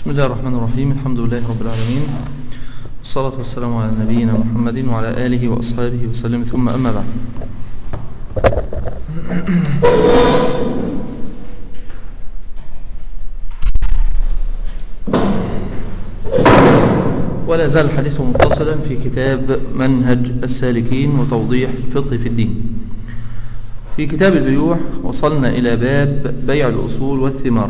بسم الله الرحمن الرحيم الحمد لله رب العالمين والصلاة والسلام على نبينا محمد وعلى آله وأصحابه وسلم ثم أما بعد ولا زال الحديث متصلا في كتاب منهج السالكين وتوضيح الفقه في الدين في كتاب البيوع وصلنا إلى باب بيع الأصول والثمار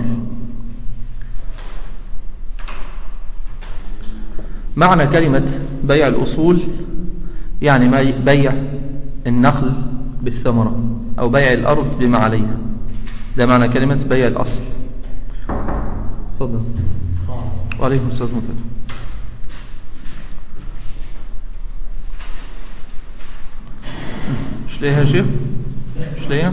معنى كلمة بيع الأصول يعني بيع النخل بالثمرة أو بيع الأرض بما عليها ده معنى كلمة بيع الأصل تفضل وعليكم السلام ورحمة الله مش ليها يا شيخ مش ليها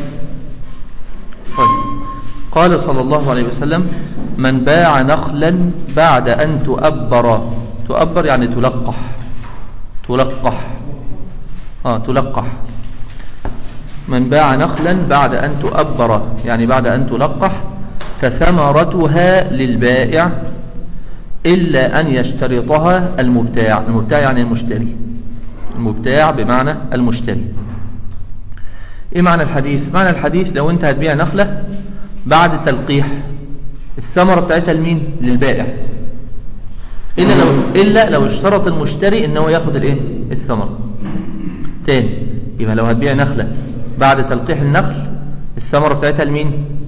طيب قال صلى الله عليه وسلم من باع نخلا بعد أن تؤبر تؤبر يعني تلقح تلقح آه تلقح من باع نخلا بعد أن تؤبر يعني بعد أن تلقح فثمرتها للبائع إلا أن يشترطها المبتاع المبتاع يعني المشتري المبتاع بمعنى المشتري ايه معنى الحديث معنى الحديث لو انت هتبيع نخلة بعد تلقيح الثمرة بتاعتها لمين للبائع إلا لو, إلا لو اشترط المشتري ان هو ياخد الايه الثمرة تاني يبقى لو هتبيع نخلة بعد تلقيح النخل الثمرة بتاعتها لمين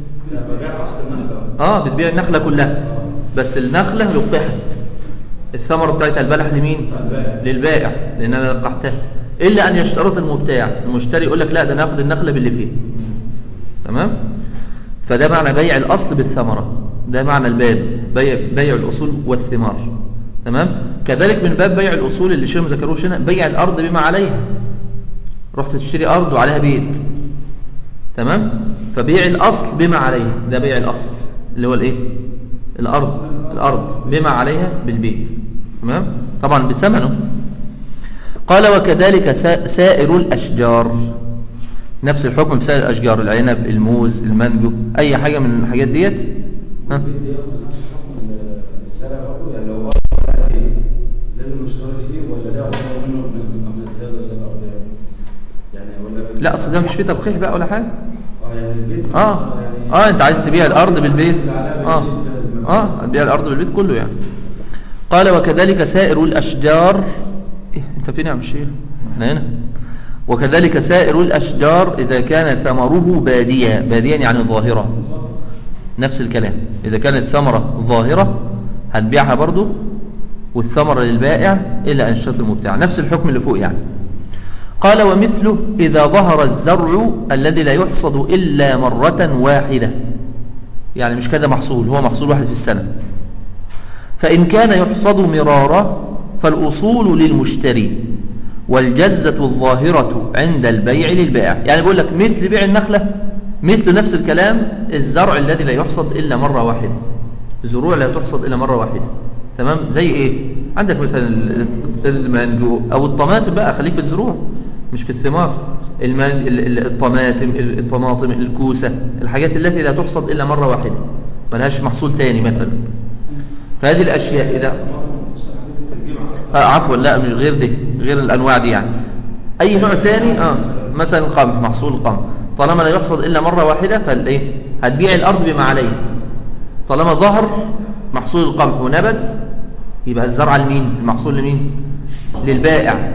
اه بتبيع النخلة كلها بس النخلة لقحت الثمرة بتاعتها البلح لمين للبائع لان انا لقحتها الا ان يشترط المبتاع المشتري يقول لك لا ده ناخد النخلة باللي فيه تمام فده معنى بيع الاصل بالثمرة ده معنى الباب بيع, بيع الاصول والثمار تمام كذلك من باب بيع الاصول اللي شيخ ما ذكروش هنا بيع الارض بما عليها رحت تشتري ارض وعليها بيت تمام فبيع الاصل بما عليها ده بيع الاصل اللي هو الايه الارض الارض بما عليها بالبيت تمام طبعا بثمنه قال وكذلك سائر الاشجار نفس الحكم في سائر الاشجار العنب الموز المانجو اي حاجه من الحاجات ديت ها لا اصل ده مش فيه تلقيح بقى ولا حاجه اه اه انت عايز تبيع الارض بالبيت اه اه تبيع الارض بالبيت كله يعني قال وكذلك سائر الاشجار إيه انت فين يا عم الشيخ احنا هنا وكذلك سائر الاشجار اذا كان ثمره باديا باديا يعني ظاهره نفس الكلام اذا كانت ثمره ظاهره هتبيعها برضو والثمره للبائع الا ان شرط المبتاع نفس الحكم اللي فوق يعني قال ومثله إذا ظهر الزرع الذي لا يحصد إلا مرة واحدة يعني مش كده محصول هو محصول واحد في السنة فإن كان يحصد مرارا فالأصول للمشتري والجزة الظاهرة عند البيع للبائع يعني بقول لك مثل بيع النخلة مثل نفس الكلام الزرع الذي لا يحصد إلا مرة واحدة زروع لا تحصد إلا مرة واحدة تمام زي إيه عندك مثلا المانجو أو الطماطم بقى خليك في الزروع مش في الثمار الطماطم الطماطم الكوسة الحاجات التي لا تحصد إلا مرة واحدة ملهاش محصول تاني مثلا فهذه الأشياء إذا آه عفوا لا مش غير دي غير الأنواع دي يعني أي نوع تاني آه مثلا القمح محصول القمح طالما لا يحصد إلا مرة واحدة فالإيه هتبيع الأرض بما عليه طالما ظهر محصول القمح ونبت يبقى الزرع لمين المحصول لمين للبائع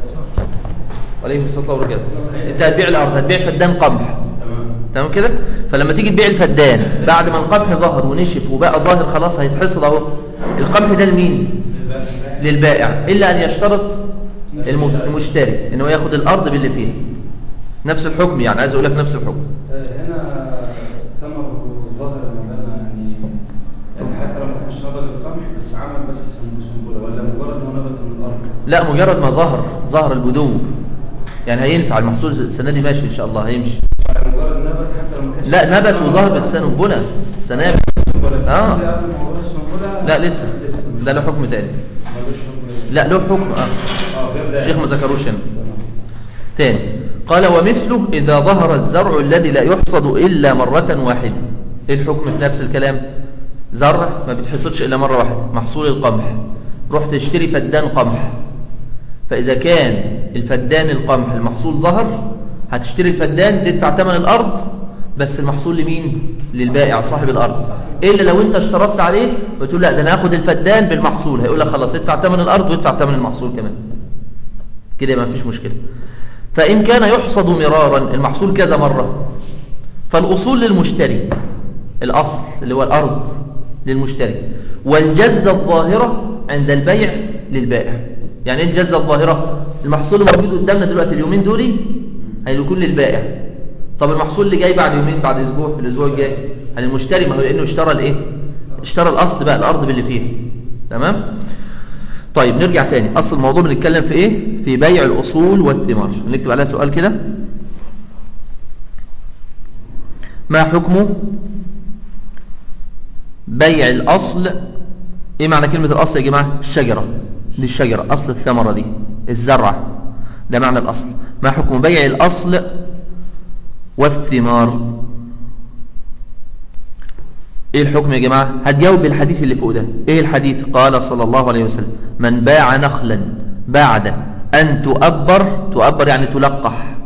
عليكم الصلاه والبركاته انت هتبيع الارض هتبيع فدان قمح تمام كده فلما تيجي تبيع الفدان بعد ما القمح ظهر ونشف وبقى ظاهر خلاص هيتحصد اهو القمح ده لمين للبائع الا ان يشترط المشتري ان هو ياخد الارض باللي فيها نفس الحكم يعني عايز اقول لك نفس الحكم هنا ثمر ظاهر يعني يعني حتى لو ما كانش نضج القمح بس عمل بس سنبله ولا مجرد ما نبت من الارض لا مجرد ما ظهر ظهر البدو يعني هينفع المحصول السنه دي ماشي ان شاء الله هيمشي مجرد نبت حتى لو ما كانش لا نبت وظهر بس سنبله السنابل اه لا لسه ده له حكم تاني لا له حكم اه الشيخ ما ذكروش هنا تاني قال ومثله إذا ظهر الزرع الذي لا يحصد إلا مرة واحدة إيه الحكم في نفس الكلام زرع ما بتحصدش إلا مرة واحدة محصول القمح رحت تشتري فدان قمح فإذا كان الفدان القمح المحصول ظهر هتشتري الفدان تدفع ثمن الأرض بس المحصول لمين؟ للبائع صاحب الأرض إلا لو أنت اشترطت عليه وتقول لا ده أنا هاخد الفدان بالمحصول هيقول لك خلاص ادفع ثمن الأرض وادفع ثمن المحصول كمان كده ما فيش مشكلة فإن كان يحصد مرارا المحصول كذا مرة فالأصول للمشتري الأصل اللي هو الأرض للمشتري والجزة الظاهرة عند البيع للبائع يعني ايه الجزة الظاهرة المحصول الموجود قدامنا دلوقتي اليومين دول هيكون للبائع طب المحصول اللي جاي بعد يومين بعد اسبوع في الاسبوع الجاي هل المشتري ما هو لانه اشترى الايه اشترى الاصل بقى الارض باللي فيها تمام طيب نرجع تاني اصل الموضوع بنتكلم في ايه في بيع الاصول والثمار نكتب عليها سؤال كده ما حكم بيع الاصل ايه معنى كلمة الاصل يا جماعة الشجرة دي الشجرة اصل الثمرة دي الزرع ده معنى الاصل ما حكم بيع الاصل والثمار ايه الحكم يا جماعة هتجاوب بالحديث اللي فوق ده ايه الحديث قال صلى الله عليه وسلم من باع نخلا بعد ان تؤبر تؤبر يعني تلقح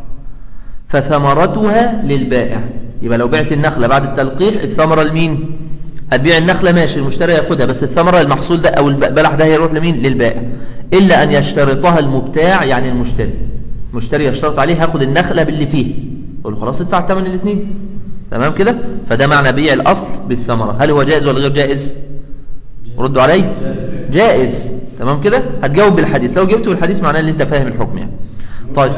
فثمرتها للبائع يبقى لو بعت النخلة بعد التلقيح الثمرة لمين هتبيع النخلة ماشي المشتري ياخدها بس الثمرة المحصول ده او البلح ده هيروح لمين للبائع الا ان يشترطها المبتاع يعني المشتري المشتري يشترط عليه هاخد النخلة باللي فيه يقول له خلاص ادفع ثمن الاثنين تمام كده فده معنى بيع الاصل بالثمرة هل هو جائز ولا غير جائز ردوا علي جائز تمام كده هتجاوب بالحديث لو جبت بالحديث معناه ان انت فاهم الحكم يعني طيب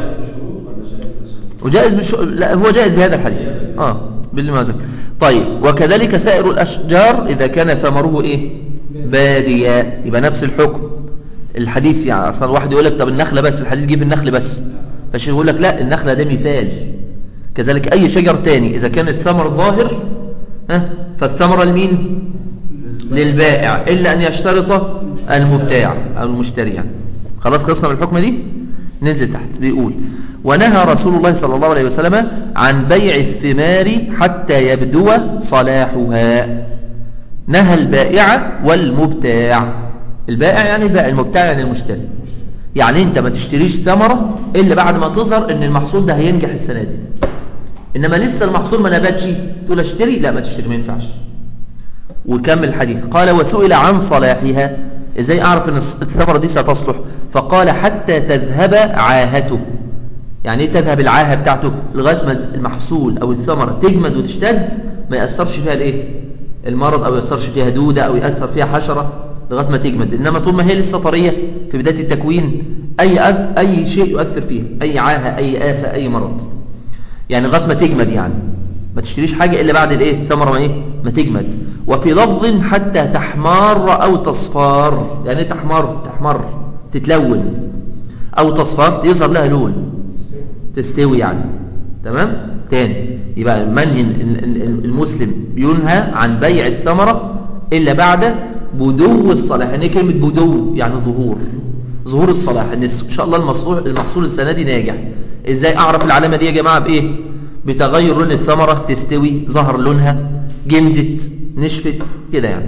وجائز بالش... لا هو جائز بهذا الحديث اه باللي ما ذكر طيب وكذلك سائر الاشجار اذا كان ثمره ايه بادية يبقى نفس الحكم الحديث يعني اصلا واحد يقول لك طب النخله بس الحديث جه في النخل بس فالشيخ يقول لك لا النخله ده مثال كذلك اي شجر تاني اذا كان الثمر ظاهر ها فالثمره لمين للبائع الا ان يشترط المبتاع او المشتري يعني خلاص خلصنا من الحكمه دي ننزل تحت بيقول ونهى رسول الله صلى الله عليه وسلم عن بيع الثمار حتى يبدو صلاحها نهى البائع والمبتاع البائع يعني البائع المبتاع يعني المشتري يعني انت ما تشتريش ثمرة الا بعد ما تظهر ان المحصول ده هينجح السنة دي انما لسه المحصول ما نباتش تقول اشتري لا ما تشتري ما ينفعش وكمل الحديث قال وسئل عن صلاحها ازاي اعرف ان الثمرة دي ستصلح فقال حتى تذهب عاهته يعني ايه تذهب العاهة بتاعته لغاية ما المحصول او الثمرة تجمد وتشتد ما يأثرش فيها الايه المرض او يأثرش فيها دودة او يأثر فيها حشرة لغايه ما تجمد انما طول ما هي لسه طريه في بدايه التكوين اي اي شيء يؤثر فيها اي عاهه اي افه اي مرض يعني لغايه ما تجمد يعني ما تشتريش حاجه الا بعد الايه ثمره ما ايه ما تجمد وفي لفظ حتى تحمار او تصفار يعني ايه تحمر تحمر تتلون او تصفار يظهر لها لون تستوي يعني تمام تاني يبقى منهي المسلم ينهى عن بيع الثمره الا بعد بدو الصلاح يعني كلمة بدو يعني ظهور ظهور الصلاح ان ان شاء الله المحصول المحصول السنة دي ناجح ازاي اعرف العلامة دي يا جماعة بايه بتغير لون الثمرة تستوي ظهر لونها جمدت نشفت كده يعني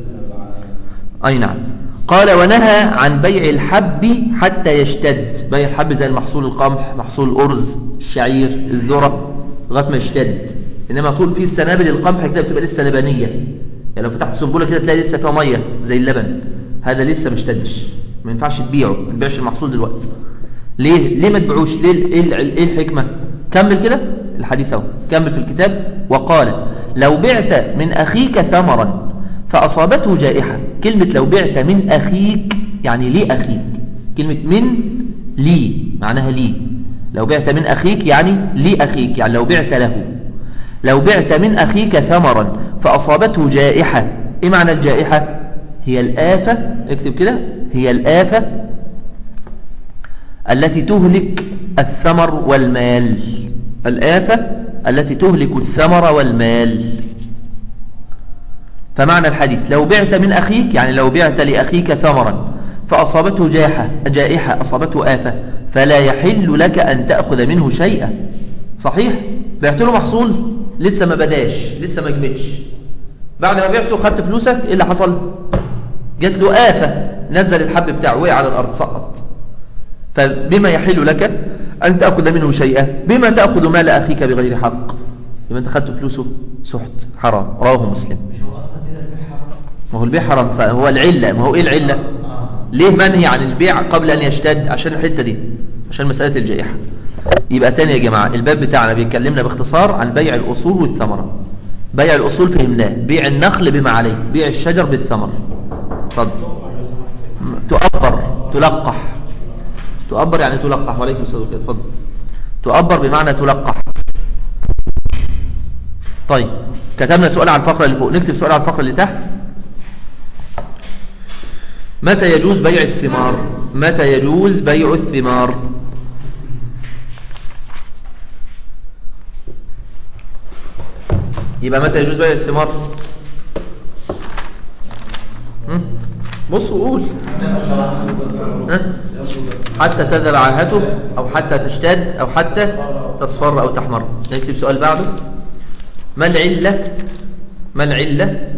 اي نعم قال ونهى عن بيع الحب حتى يشتد بيع الحب زي المحصول القمح محصول الارز الشعير الذرة لغايه ما يشتد انما طول فيه السنابل القمح كده بتبقى لسه لبنيه يعني لو فتحت سنبوله كده تلاقي لسه فيها ميه زي اللبن هذا لسه ما اشتدش ما ينفعش تبيعه ما تبيعش المحصول دلوقتي ليه ليه ما تبيعوش ليه ايه ايه الحكمه كمل كده الحديث اهو كمل في الكتاب وقال لو بعت من اخيك ثمرا فاصابته جائحه كلمه لو بعت من اخيك يعني ليه اخيك كلمه من لي معناها لي لو بعت من اخيك يعني لي اخيك يعني لو بعت له لو بعت من اخيك ثمرا فأصابته جائحة إيه معنى الجائحة هي الآفة اكتب كده هي الآفة التي تهلك الثمر والمال الآفة التي تهلك الثمر والمال فمعنى الحديث لو بعت من أخيك يعني لو بعت لأخيك ثمرا فأصابته جائحة جائحة أصابته آفة فلا يحل لك أن تأخذ منه شيئا صحيح بعت له محصول لسه ما بداش لسه ما جمدش بعد ما بعته وخدت فلوسك ايه اللي حصل جات له آفة نزل الحب بتاعه وقع على الأرض سقط فبما يحل لك أن تأخذ منه شيئا بما تأخذ مال أخيك بغير حق يبقى أنت خدت فلوسه سحت حرام رواه مسلم مش هو اصلا كده البيع حرام ما هو البيع حرام فهو العلة ما هو إيه العلة اه ليه منهي عن البيع قبل أن يشتد عشان الحتة دي عشان مسألة الجائحة يبقى تاني يا جماعة الباب بتاعنا بيتكلمنا باختصار عن بيع الأصول والثمرة بيع الأصول فهمناه بيع النخل بما عليه بيع الشجر بالثمر اتفضل م- تؤبر تلقح تؤبر يعني تلقح وعليكم السلام ورحمة الله. اتفضل تؤبر بمعنى تلقح طيب كتبنا سؤال على الفقرة اللي فوق نكتب سؤال على الفقرة اللي تحت متى يجوز بيع الثمار متى يجوز بيع الثمار يبقى متى يجوز بيع الثمار هم؟ بص وقول ها؟ حتى تذهب عاهته او حتى تشتد او حتى تصفر او تحمر نكتب سؤال بعده ما العلة ما العلة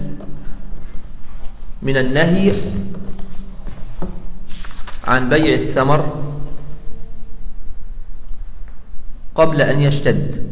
من النهي عن بيع الثمر قبل أن يشتد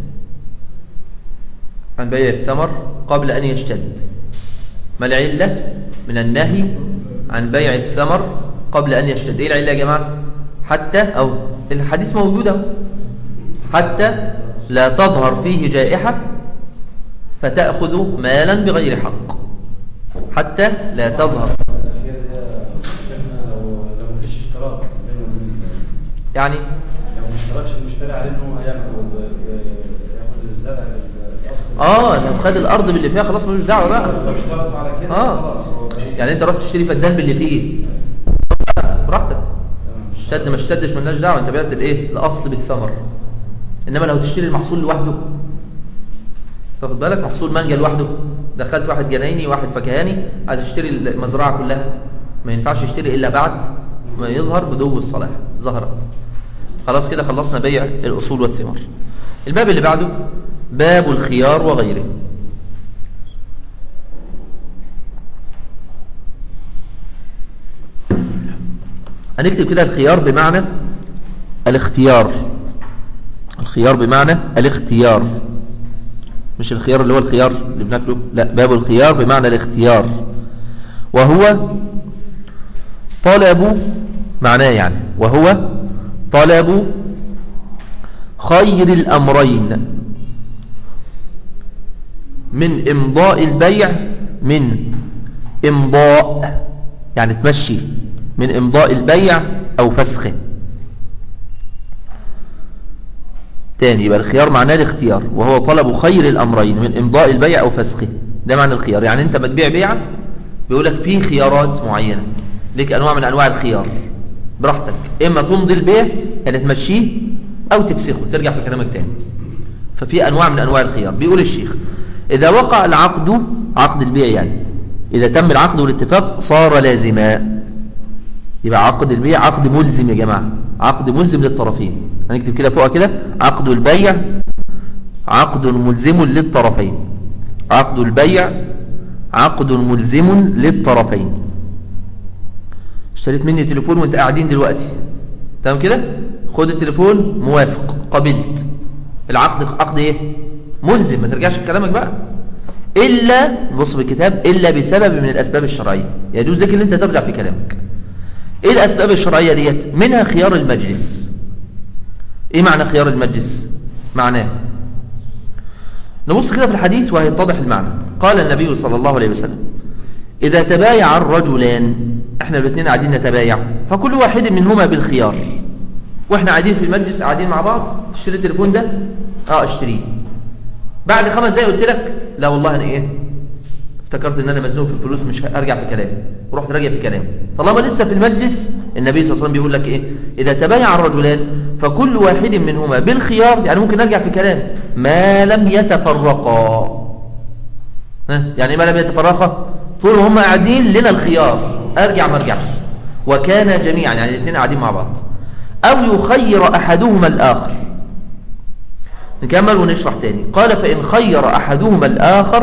عن بيع الثمر قبل أن يشتد ما العلة من النهي عن بيع الثمر قبل أن يشتد إيه العلة يا جماعة حتى أو الحديث موجود أهو شتى لا تظهر فيه جائحة فتأخذ مالا بغير حق حتى لا تظهر الأخير ده شفنا لو لو مفيش اشتراك بينه وبين يعني لو ما اشتركش المشتري عليه ان هو هياخد ياخد الزرع الاصل اه لو خد الارض باللي فيها خلاص ملوش دعوه بقى لو اشترطوا على كده آه. خلاص هو بعيد. يعني انت رحت تشتري فدان باللي فيه براحتك تمام. اشتد ما اشتدش ملناش دعوه انت بعت الايه الاصل بالثمر انما لو تشتري المحصول لوحده تاخد بالك محصول مانجا لوحده دخلت واحد جنايني واحد فكهاني عايز يشتري المزرعه كلها ما ينفعش يشتري الا بعد ما يظهر بدو الصلاح ظهرت خلاص كده خلصنا بيع الاصول والثمار الباب اللي بعده باب الخيار وغيره هنكتب كده الخيار بمعنى الاختيار الخيار بمعنى الاختيار مش الخيار اللي هو الخيار اللي بناكله لا باب الخيار بمعنى الاختيار وهو طلب معناه يعني وهو طلب خير الأمرين من إمضاء البيع من إمضاء يعني تمشي من إمضاء البيع أو فسخه تاني يبقى الخيار معناه الاختيار وهو طلب خير الأمرين من إمضاء البيع أو فسخه ده معنى الخيار يعني أنت بتبيع بيعة بيقول لك في خيارات معينة ليك أنواع من أنواع الخيار براحتك إما تمضي البيع يعني تمشيه أو تفسخه ترجع في كلامك تاني ففي أنواع من أنواع الخيار بيقول الشيخ إذا وقع العقد عقد البيع يعني إذا تم العقد والاتفاق صار لازما يبقى عقد البيع عقد ملزم يا جماعة عقد ملزم للطرفين هنكتب كده فوق كده عقد البيع عقد ملزم للطرفين عقد البيع عقد ملزم للطرفين اشتريت مني تليفون وانت قاعدين دلوقتي تمام كده خد التليفون موافق قبلت العقد عقد ايه ملزم ما ترجعش في كلامك بقى الا بص بالكتاب الا بسبب من الاسباب الشرعيه يجوز لك ان انت ترجع في كلامك ايه الاسباب الشرعيه ديت منها خيار المجلس ايه معنى خيار المجلس معناه نبص كده في الحديث وهيتضح المعنى قال النبي صلى الله عليه وسلم إذا تبايع الرجلان احنا الاثنين قاعدين نتبايع فكل واحد منهما بالخيار واحنا قاعدين في المجلس قاعدين مع بعض تشتري التليفون ده اه اشتريه بعد خمس دقايق قلت لك لا والله انا ايه افتكرت ان انا مزنوق في الفلوس مش هرجع في كلامي ورحت راجع في كلامي طالما لسه في المجلس النبي صلى الله عليه وسلم بيقول لك ايه اذا تبايع الرجلان فكل واحد منهما بالخيار يعني ممكن ارجع في كلام ما لم يتفرقا ها؟ يعني ما لم يتفرقا طول ما هم قاعدين لنا الخيار ارجع ما ارجعش وكان جميعا يعني الاثنين قاعدين مع بعض او يخير احدهما الاخر نكمل ونشرح تاني قال فإن خير أحدهما الآخر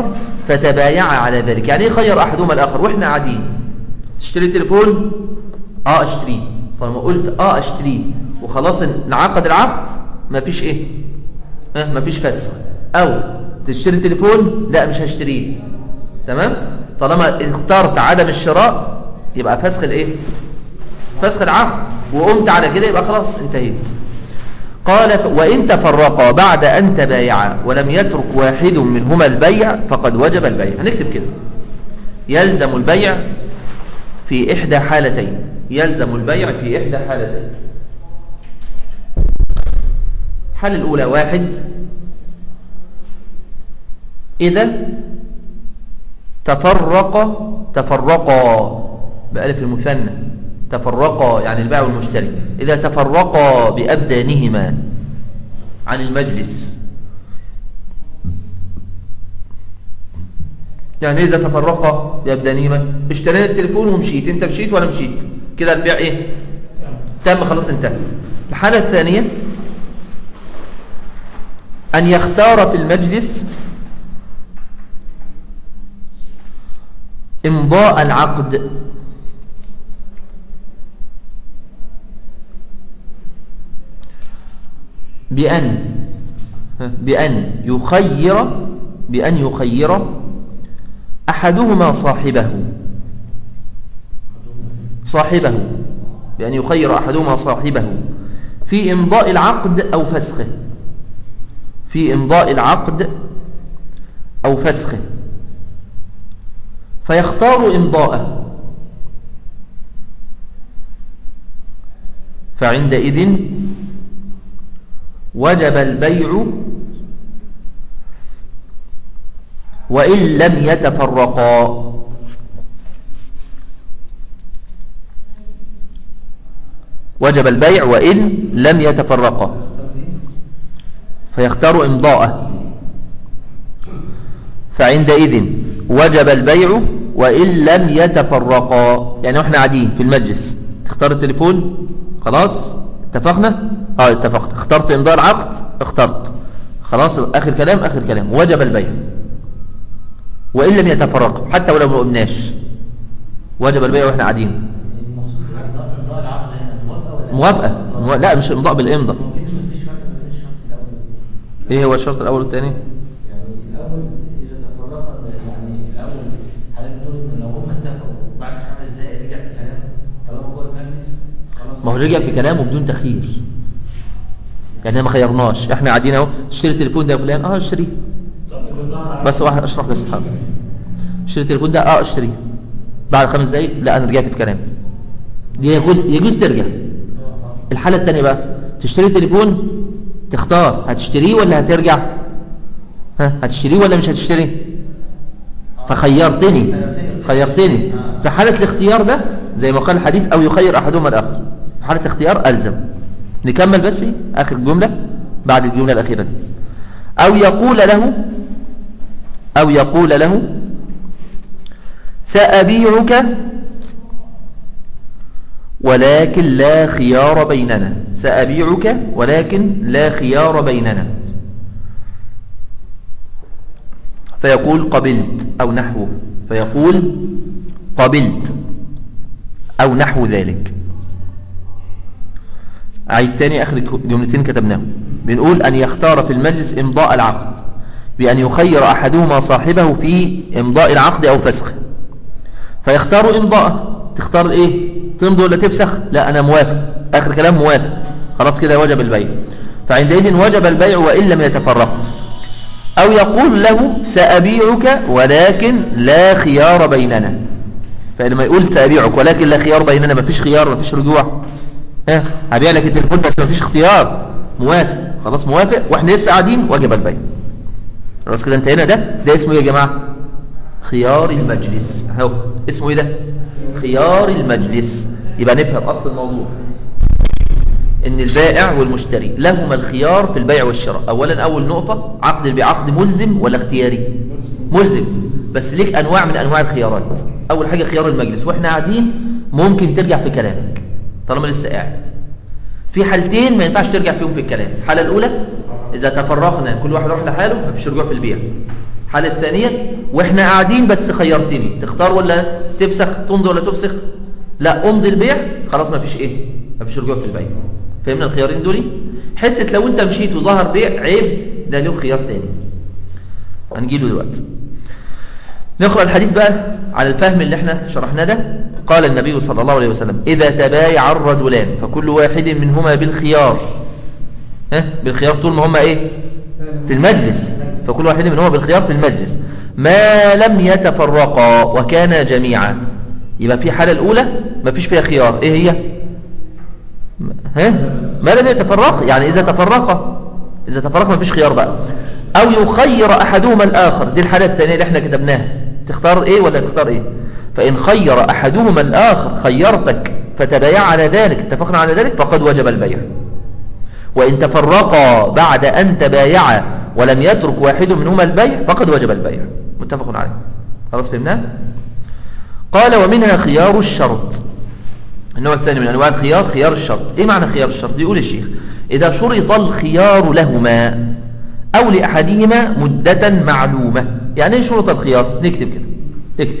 فتبايعا على ذلك يعني ايه خير احدهما الاخر واحنا قاعدين تشتري تليفون اه اشتريه فلما قلت اه اشتريه وخلاص انعقد العقد مفيش ايه ها مفيش فسخ او تشتري تليفون لا مش هشتريه تمام طالما اخترت عدم الشراء يبقى فسخ الايه فسخ العقد وقمت على كده يبقى خلاص انتهيت قال وإن تفرقا بعد أن تبايعا ولم يترك واحد منهما البيع فقد وجب البيع هنكتب كده يلزم البيع في إحدى حالتين يلزم البيع في إحدى حالتين الحالة الأولى واحد إذا تفرق تفرقا بألف المثنى تفرقا يعني البائع والمشتري إذا تفرقا بأبدانهما عن المجلس يعني إذا تفرقا بأبدانهما اشترينا التليفون ومشيت أنت مشيت ولا مشيت كده البيع إيه تم خلاص انتهى الحالة الثانية أن يختار في المجلس إمضاء العقد بأن بأن يخير بأن يخير أحدهما صاحبه صاحبه بأن يخير أحدهما صاحبه في إمضاء العقد أو فسخه في إمضاء العقد أو فسخه فيختار إمضاءه فعندئذ وجب البيع وإن لم يتفرقا وجب البيع وإن لم يتفرقا فيختار إمضاءه فعندئذ وجب البيع وإن لم يتفرقا يعني احنا قاعدين في المجلس تختار التليفون خلاص اتفقنا اه اتفقنا اخترت امضاء العقد اخترت خلاص اخر كلام اخر كلام وجب البيع وان لم يتفرقوا حتى ولو ما قلناش وجب البيع واحنا قاعدين المقصود امضاء العقد هنا موافقه ولا موافقه مو... لا مش امضاء بالامضاء ممكن مفيش فرق بين الشرط الاول والثاني ايه هو الشرط الاول والثاني يعني الاول اذا تفرقا يعني الاول حضرتك بتقول ان لو هم اتفقوا بعد خمس دقائق رجع في كلام طالما جوه المجلس خلاص ما هو رجع في كلامه بدون تخيير يعني ما خيرناش احنا قاعدين اهو تشتري التليفون ده يا فلان اه اشتريه بس واحد اشرح بس حاضر اشتري التليفون ده اه اشتريه بعد خمس دقايق لا انا رجعت في كلامي دي يقول يجوز ترجع الحالة الثانية بقى تشتري التليفون تختار هتشتريه ولا هترجع ها هتشتريه ولا مش هتشتري فخيرتني خيرتني في حالة الاختيار ده زي ما قال الحديث او يخير احدهما الاخر في حالة الاختيار الزم نكمل بس اخر جملة بعد الجملة الاخيرة دي او يقول له او يقول له سأبيعك ولكن لا خيار بيننا سأبيعك ولكن لا خيار بيننا فيقول قبلت أو نحوه فيقول قبلت أو نحو ذلك أعيد تاني آخر جملتين كتبناهم بنقول أن يختار في المجلس إمضاء العقد بأن يخير أحدهما صاحبه في إمضاء العقد أو فسخه فيختار إمضاءه تختار إيه تمضي ولا تفسخ لا أنا موافق آخر كلام موافق خلاص كده وجب البيع فعندئذ وجب البيع وإن لم يتفرق أو يقول له سأبيعك ولكن لا خيار بيننا فلما يقول سأبيعك ولكن لا خيار بيننا ما فيش خيار ما فيش رجوع ها هبيع لك التليفون بس ما فيش اختيار موافق خلاص موافق واحنا لسه قاعدين وجب البيع خلاص كده انتهينا ده ده اسمه ايه يا جماعه خيار المجلس اهو اسمه ايه ده خيار المجلس يبقى نفهم اصل الموضوع ان البائع والمشتري لهما الخيار في البيع والشراء اولا اول نقطه عقد البيع عقد ملزم ولا اختياري ملزم بس ليك انواع من انواع الخيارات اول حاجه خيار المجلس واحنا قاعدين ممكن ترجع في كلامك طالما لسه قاعد في حالتين ما ينفعش ترجع فيهم في الكلام الحاله الاولى اذا تفرقنا كل واحد راح لحاله مفيش رجوع في البيع الحالة الثانية واحنا قاعدين بس خيرتني تختار ولا تفسخ تمضي ولا تفسخ لا امضي البيع خلاص ما فيش ايه ما فيش رجوع في البيع فهمنا الخيارين دول حتة لو انت مشيت وظهر بيع عيب ده له خيار تاني هنجيله دلوقتي نقرأ الحديث بقى على الفهم اللي احنا شرحناه ده قال النبي صلى الله عليه وسلم إذا تبايع الرجلان فكل واحد منهما بالخيار ها بالخيار طول ما هما ايه في المجلس فكل واحد منهما بالخيار في المجلس ما لم يتفرقا وكانا جميعا يبقى في حالة الأولى ما فيش فيها خيار ايه هي ها ما لم يتفرق يعني إذا تفرقا إذا تفرقا ما فيش خيار بقى أو يخير أحدهما الآخر دي الحالة الثانية اللي احنا كتبناها تختار ايه ولا تختار ايه فإن خير أحدهما الآخر خيرتك فتبايع على ذلك اتفقنا على ذلك فقد وجب البيع وإن تفرقا بعد أن تبايعا ولم يترك واحد منهما البيع فقد وجب البيع متفق عليه خلاص فهمناه قال ومنها خيار الشرط النوع الثاني من أنواع الخيار خيار الشرط إيه معنى خيار الشرط بيقول الشيخ إذا شرط الخيار لهما أو لأحدهما مدة معلومة يعني إيه شروط الخيار نكتب كده اكتب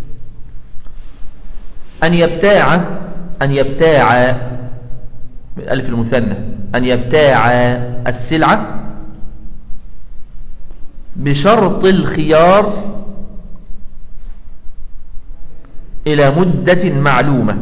أن يبتاع أن يبتاع الألف المثنى أن يبتاع السلعة بشرط الخيار إلى مدة معلومة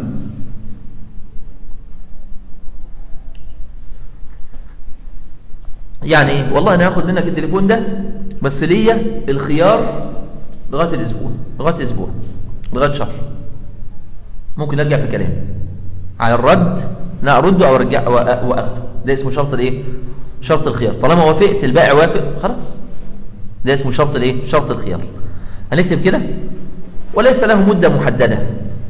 يعني ايه والله انا هاخد منك التليفون ده بس ليا الخيار لغايه الاسبوع لغايه اسبوع لغايه شهر ممكن ارجع في كلامي على الرد لا ارده او ارجع واخده ده اسمه شرط الايه شرط الخيار طالما وافقت البائع وافق خلاص ده اسمه شرط الايه شرط الخيار هنكتب كده وليس له مده محدده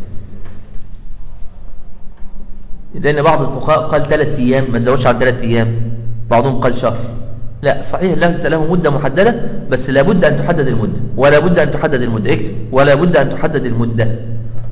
لان بعض الفقهاء قال ثلاث ايام ما تزودش عن ثلاث ايام بعضهم قال شهر لا صحيح ليس له مدة محددة بس لابد أن تحدد المدة ولا بد أن تحدد المدة اكتب ولا بد أن تحدد المدة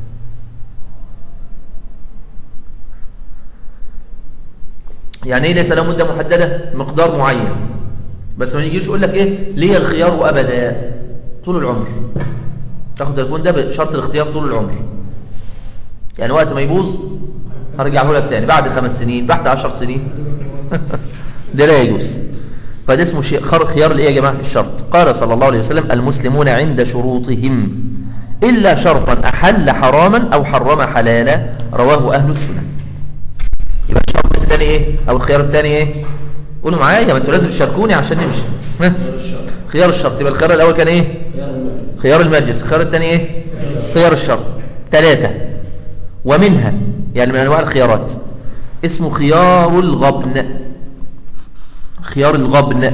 يعني ايه ليس له مدة محددة مقدار معين بس ما يجيش يقول لك ايه ليه الخيار أبدا طول العمر تاخد التليفون ده بشرط الاختيار طول العمر يعني وقت ما يبوظ هرجعه لك تاني بعد خمس سنين بعد عشر سنين ده لا يجوز فده اسمه خيار الايه يا جماعه الشرط قال صلى الله عليه وسلم المسلمون عند شروطهم الا شرطا احل حراما او حرم حلالا رواه اهل السنن يبقى الشرط الثاني ايه او الخيار الثاني ايه قولوا معايا ما انتوا لازم تشاركوني عشان نمشي خيار الشرط يبقى الخيار الاول كان ايه خيار المجلس الخيار الثاني ايه خيار الشرط ثلاثه ومنها يعني من انواع الخيارات اسمه خيار الغبن خيار الغبن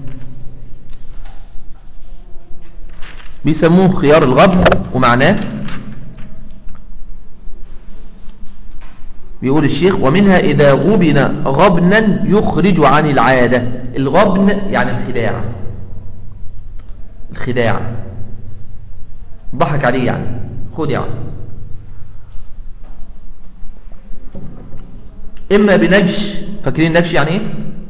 بيسموه خيار الغبن ومعناه بيقول الشيخ ومنها إذا غبن غبنا يخرج عن العادة الغبن يعني الخداع الخداع ضحك عليه يعني خد يعني إما بنجش فاكرين نجش يعني إيه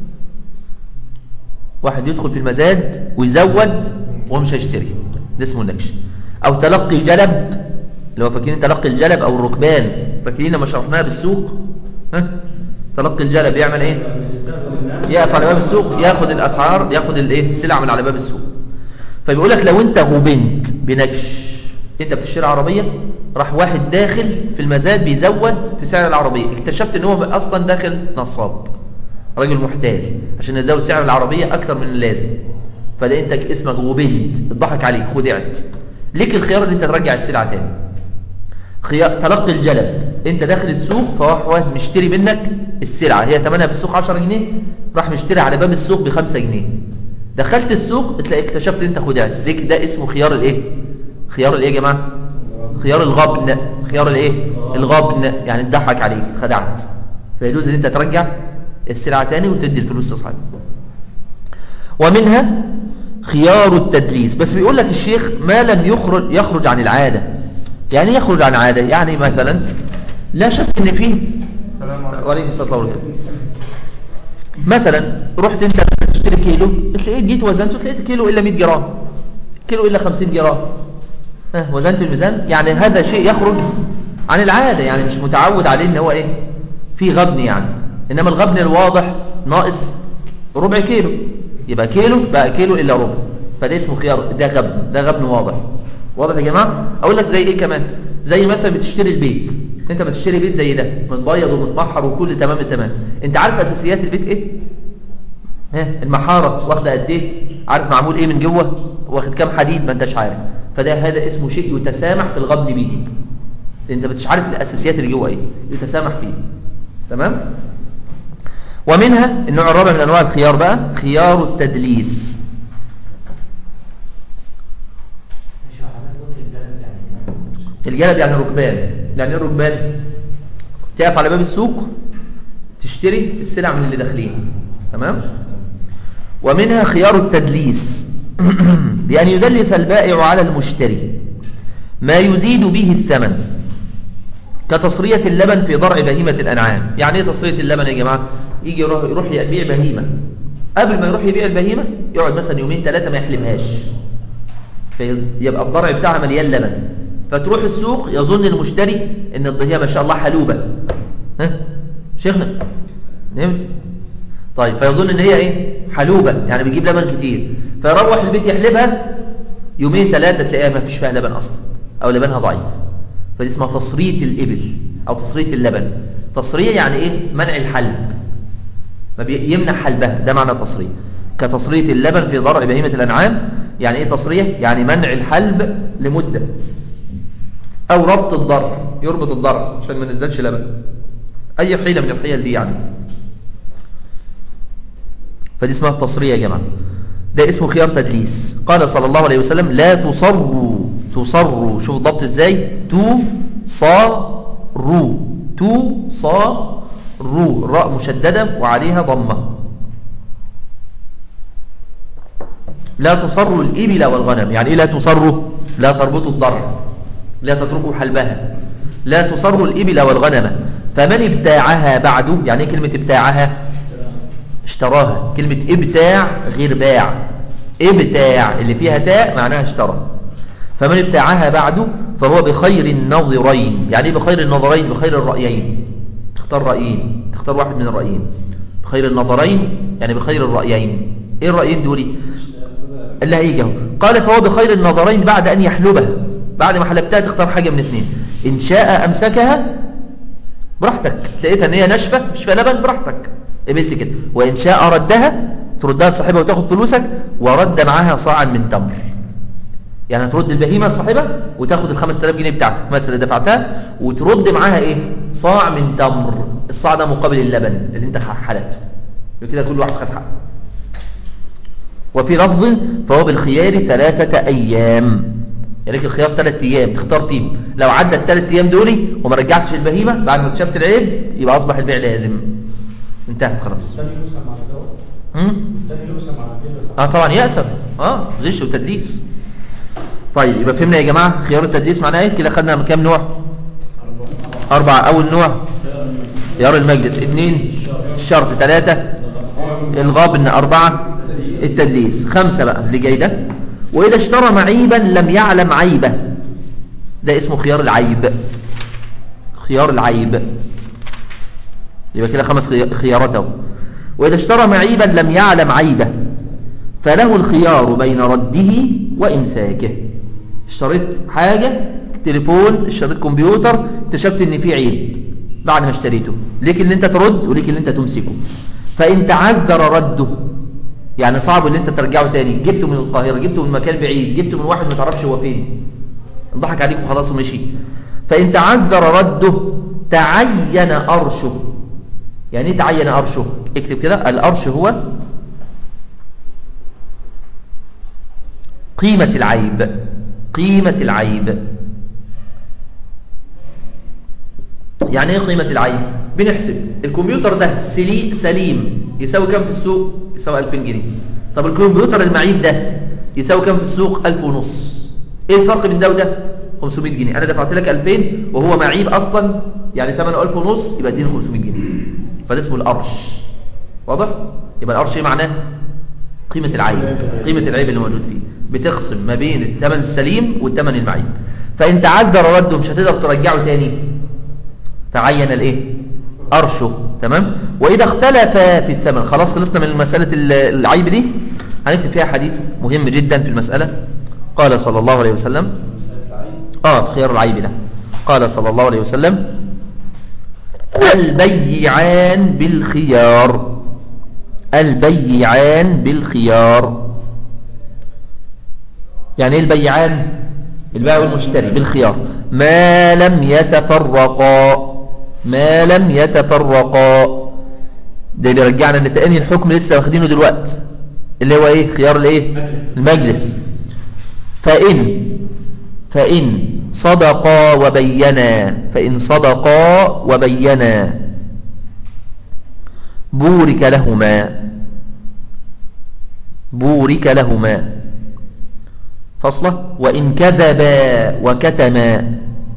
واحد يدخل في المزاد ويزود وهو مش هيشتري ده اسمه النجش او تلقي جلب اللي هو فاكرين تلقي الجلب او الركبان فاكرين لما شرحناها بالسوق ها تلقي الجلب يعمل ايه يقف على باب السوق ياخد الاسعار ياخد الايه السلع من على باب السوق فبيقول لك لو انت غبنت بنجش انت بتشتري عربيه راح واحد داخل في المزاد بيزود في سعر العربيه اكتشفت ان هو اصلا داخل نصاب راجل محتاج عشان يزود سعر العربية أكثر من اللازم فده أنت اسمك غبنت اتضحك عليك خدعت ليك الخيار ان انت ترجع السلعة تاني خيار تلقي الجلب انت داخل السوق فراح واحد مشتري منك السلعة هي ثمنها في السوق 10 جنيه راح مشتري على باب السوق ب 5 جنيه دخلت السوق تلاقي اكتشفت انت خدعت ليك ده اسمه خيار الايه خيار الايه يا جماعه خيار الغبن خيار الايه الغبن يعني اتضحك عليك اتخدعت فيجوز ان انت ترجع السلعة تاني وتدي الفلوس لصاحبه ومنها خيار التدليس بس بيقول لك الشيخ ما لم يخرج يخرج عن العادة يعني يخرج عن العادة يعني مثلا لا شك ان فيه وعليكم الصلاة والسلام مثلا رحت انت تشتري كيلو تلاقيت جيت وزنته تلاقيت كيلو الا 100 جرام كيلو الا 50 جرام ها وزنت الميزان يعني هذا شيء يخرج عن العاده يعني مش متعود عليه ان هو ايه في غبن يعني انما الغبن الواضح ناقص ربع كيلو يبقى كيلو بقى كيلو الا ربع فده اسمه خيار ده غبن ده غبن واضح واضح يا جماعه اقول لك زي ايه كمان زي مثلا بتشتري البيت انت بتشتري بيت زي ده متبيض ومتمحر وكل تمام التمام انت عارف اساسيات البيت ايه ها المحاره واخده قد ايه عارف معمول ايه من جوه واخد كام حديد ما انتش عارف فده هذا اسمه شيء يتسامح في الغبن به انت مش عارف الاساسيات اللي جوه ايه يتسامح فيه تمام ومنها النوع الرابع من انواع الخيار بقى خيار التدليس مش حضرتك قلت الجلد يعني إيه؟ الجلب يعني ركبان يعني ايه ركبان تقف على باب السوق تشتري السلع من اللي داخلين تمام ومنها خيار التدليس بأن يدلس البائع على المشتري ما يزيد به الثمن كتصرية اللبن في ضرع بهيمة الأنعام يعني ايه تصرية اللبن يا جماعة يجي يروح, يروح يبيع بهيمة قبل ما يروح يبيع البهيمة يقعد مثلا يومين ثلاثة ما يحلبهاش فيبقى الضرع بتاعها مليان لبن فتروح السوق يظن المشتري ان الضهية ما شاء الله حلوبة ها شيخنا نمت طيب فيظن ان هي ايه حلوبة يعني بيجيب لبن كتير فيروح البيت يحلبها يومين ثلاثة تلاقيها ما فيش فيها لبن اصلا او لبنها ضعيف فدي اسمها تصرية الابل او تصرية اللبن تصرية يعني ايه منع الحلب ما بي- يمنع حلبها ده معنى تصرية كتصرية اللبن في ضرع بهيمة الأنعام يعني إيه تصرية؟ يعني منع الحلب لمدة أو ربط الضرع يربط الضرع عشان ما نزلش لبن أي حيلة من الحيل دي يعني فدي اسمها التصرية يا جماعة ده اسمه خيار تدليس قال صلى الله عليه وسلم لا تصروا تصروا شوف الضبط ازاي تصاروا تصاروا الراء مشددة وعليها ضمة لا تصروا الإبل والغنم يعني إيه لا تصروا لا تربطوا الضرع لا تتركوا حلبها لا تصروا الإبل والغنم فمن ابتاعها بعد يعني ايه كلمة ابتاعها اشتراها كلمة ابتاع غير باع ابتاع اللي فيها تاء معناها اشترى فمن ابتاعها بعد فهو بخير النظرين يعني ايه بخير النظرين بخير الرأيين تختار رأيين تختار واحد من الرأيين بخير النظرين يعني بخير الرأيين ايه الرأيين دولي اللي هيجي اهو قال فهو بخير النظرين بعد أن يحلبها بعد ما حلبتها تختار حاجة من اثنين إن شاء أمسكها براحتك لقيتها ان هي ناشفه مش فيها لبن براحتك قبلت كده وان شاء ردها تردها لصاحبها وتاخد فلوسك ورد معاها صاعا من تمر يعني هترد البهيمه لصاحبها وتاخد ال 5000 جنيه بتاعتك مثلا اللي دفعتها وترد معاها ايه صاع من تمر الصاع ده مقابل اللبن اللي انت حلبته يبقى كده كل واحد خد حقه وفي لفظ فهو بالخيار ثلاثة أيام يعني لك الخيار ثلاث أيام تختار فيهم لو عدى الثلاث أيام دولي وما رجعتش البهيمة بعد ما اكتشفت العيب يبقى أصبح البيع لازم انتهت خلاص الثاني يقسم على دوت هم؟ الثاني يقسم على كده اه طبعا يأثر اه غش وتدليس طيب يبقى فهمنا يا جماعة خيار التدليس معناه ايه كده خدنا كام نوع أربعة أول نوع خيار المجلس اثنين الشرط ثلاثة الغابن أربعة التدليس خمسة بقى اللي جاي ده وإذا اشترى معيبا لم يعلم عيبه ده اسمه خيار العيب خيار العيب يبقى كده خمس خي- خيارات اهو وإذا اشترى معيبا لم يعلم عيبه فله الخيار بين رده وإمساكه اشتريت حاجة تليفون اشتريت كمبيوتر اكتشفت ان فيه عيب بعد ما اشتريته ليك اللي انت ترد وليك اللي انت تمسكه فان تعذر رده يعني صعب ان انت ترجعه تاني جبته من القاهرة جبته من مكان بعيد جبته من واحد ما تعرفش هو فين ضحك عليك وخلاص ومشي فان تعذر رده تعين ارشه يعني ايه تعين ارشه اكتب كده الارش هو قيمة العيب قيمة العيب يعني ايه قيمة العيب بنحسب الكمبيوتر ده سلي سليم يساوي كام في السوق يساوي 2000 جنيه طب الكمبيوتر المعيب ده يساوي كام في السوق 1000 ونص ايه الفرق بين ده وده 500 جنيه انا دفعت لك 2000 وهو معيب اصلا يعني ثمنه 1000 ونص يبقى اديني 500 جنيه فده اسمه القرش واضح يبقى القرش ايه معناه قيمة العيب قيمة العيب اللي موجود فيه بتقسم ما بين الثمن السليم والثمن المعيب فإن تعذر رده مش هتقدر ترجعه تاني تعين الايه أرشه تمام وإذا اختلف في الثمن خلاص خلصنا من مسألة ال- العيب دي هنكتب فيها حديث مهم جدا في المسألة قال صلى الله عليه وسلم مسألة العين آه في خيار العيب ده قال صلى الله عليه وسلم البيعان بالخيار البيعان بالخيار يعني ايه البيعان البائع والمشتري بالخيار ما لم يتفرقا ما لم يتفرقا ده بيرجعنا ان تاني الحكم لسه واخدينه دلوقتي اللي هو ايه خيار الايه المجلس فإن فإن صدقا وبينا فإن صدقا وبينا بورك لهما بورك لهما فصلة وإن كذبا وكتما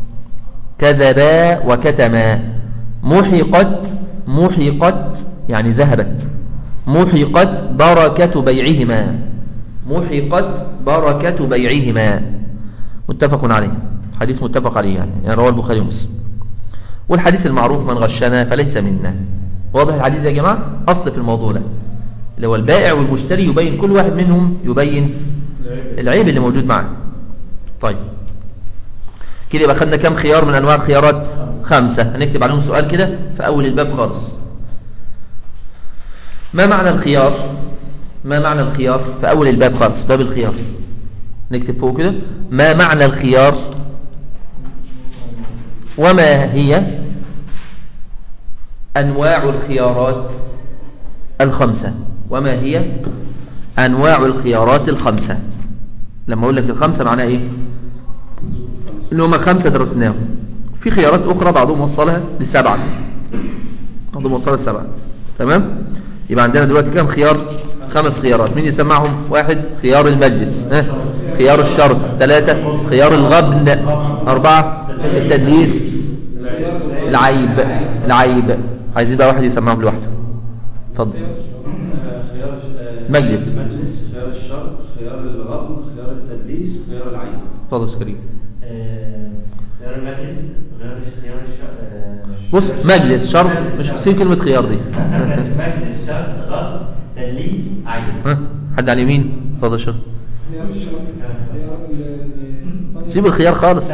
كذبا وكتما محقت محقت يعني ذهبت محقت بركة بيعهما محقت بركة بيعهما متفق عليه حديث متفق عليه يعني, يعني رواه البخاري ومسلم والحديث المعروف من غشنا فليس منا واضح الحديث يا جماعة أصل في الموضوع ده اللي هو البائع والمشتري يبين كل واحد منهم يبين العيب اللي موجود معه طيب كده يبقى خدنا كام خيار من أنواع الخيارات خمسة هنكتب عليهم سؤال كده في أول الباب خالص ما معنى الخيار ما معنى الخيار في أول الباب خالص باب الخيار نكتب فوق كده ما معنى الخيار وما هي أنواع الخيارات الخمسة وما هي أنواع الخيارات الخمسة لما أقول لك الخمسة معناها إيه اللي هم خمسة درسناهم في خيارات أخرى بعضهم وصلها لسبعة بعضهم وصلها لسبعة تمام يبقى عندنا دلوقتي كام خيار خمس خيارات مين يسمعهم واحد خيار المجلس ها؟ خيار الشرط ثلاثة خيار الغبن أربعة التدليس العيب العيب عايزين بقى واحد يسمعهم لوحده اتفضل آه، خيار آه، مجلس. مجلس خيار الشرط خيار الغبن خيار التدليس خيار العين اتفضل يا أستاذ كريم آه، غير المجلس غير خيار الشرط بص مجلس شرط مش سيب كلمة خيار دي مجلس شرط غلط تدليس عين ها حد على اليمين اتفضل يا شيخ سيب الخيار خالص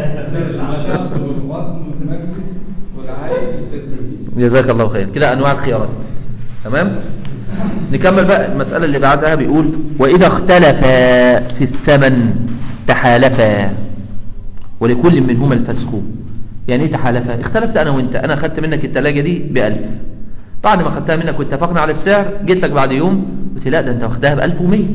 جزاك الله خير كده انواع الخيارات تمام نكمل بقى المسألة اللي بعدها بيقول وإذا اختلفا في الثمن تحالفا ولكل منهما الفسخ يعني ايه تحالفا اختلفت انا وانت انا اخدت منك التلاجة دي بألف بعد ما اخدتها منك واتفقنا على السعر جيت لك بعد يوم قلت لا ده انت واخدها بألف ومية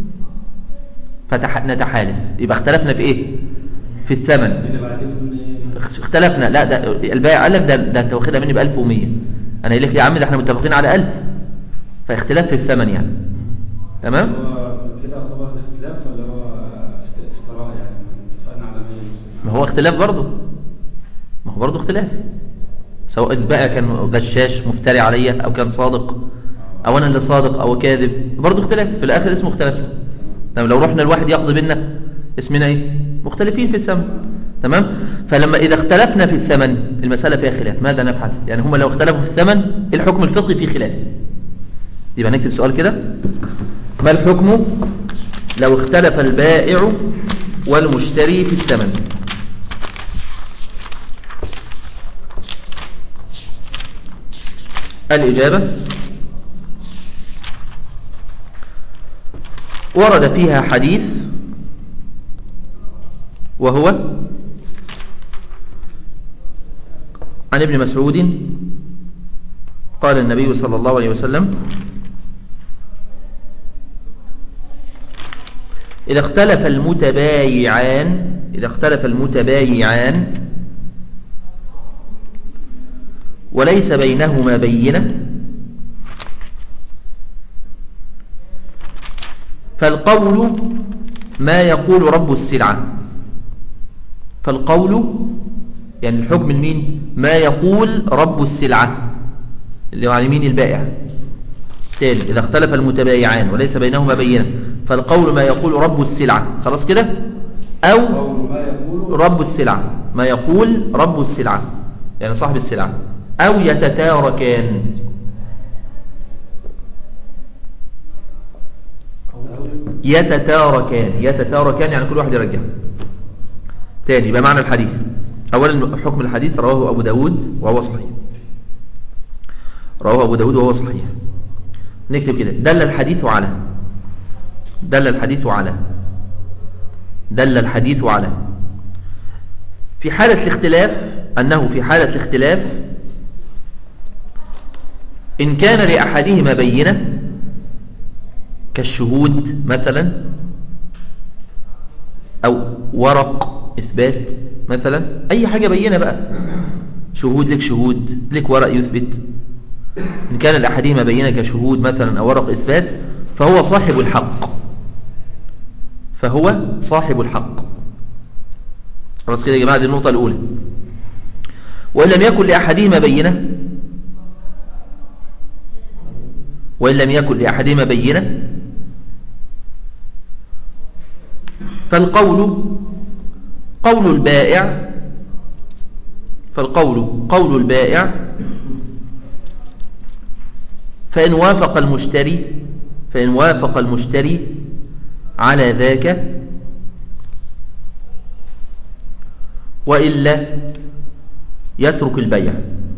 فنتحالف يبقى اختلفنا في ايه في الثمن اللي بعدين اختلفنا لا ده البائع قال لك ده, ده انت واخدها مني ب 1100 انا قايل لك يا عم ده احنا متفقين على 1000 فاختلاف في الثمن يعني تمام هو كده يعتبر اختلاف ولا هو افت- افتراء يعني اتفقنا على 100 مثلا ما هو اختلاف برضه ما هو برضه اختلاف سواء البائع كان غشاش مفتري عليا او كان صادق او انا اللي صادق او كاذب برضه اختلاف في الاخر اسمه اختلاف طب لو رحنا الواحد يقضي بينا اسمنا ايه مختلفين في الثمن تمام فلما اذا اختلفنا في الثمن المساله فيها خلاف ماذا نفعل يعني هم لو اختلفوا في الثمن الحكم الفقهي فيه خلاف يبقى نكتب سؤال كده ما الحكم لو اختلف البائع والمشتري في الثمن الإجابة ورد فيها حديث وهو عن ابن مسعود قال النبي صلى الله عليه وسلم إذا اختلف المتبايعان إذا اختلف المتبايعان وليس بينهما بينة فالقول ما يقول رب السلعة فالقول يعني الحكم المين ما يقول رب السلعة اللي هو على يمين البائع تاني إذا اختلف المتبايعان وليس بينهما بينة فالقول ما يقول رب السلعة خلاص كده أو قول ما يقول رب السلعة ما يقول رب السلعة يعني صاحب السلعة أو يتتاركان يتتاركان يتتاركان يعني كل واحد يرجع تاني يبقى معنى الحديث أولا حكم الحديث رواه أبو داود وهو صحيح رواه أبو داود وهو صحيح نكتب كده دل الحديث على دل الحديث على دل الحديث على في حالة الاختلاف أنه في حالة الاختلاف إن كان لأحدهما بينة كالشهود مثلا أو ورق إثبات مثلا أي حاجة بينة بقى شهود لك شهود لك ورق يثبت إن كان لأحدهما بينة كشهود مثلا أو ورق إثبات فهو صاحب الحق فهو صاحب الحق خلاص كده يا جماعة دي النقطة الأولى وإن لم يكن لأحدهما بينة وإن لم يكن لأحدهما بينة فالقول قول البائع فالقول قول البائع فإن وافق المشتري فإن وافق المشتري على ذاك وإلا يترك البيع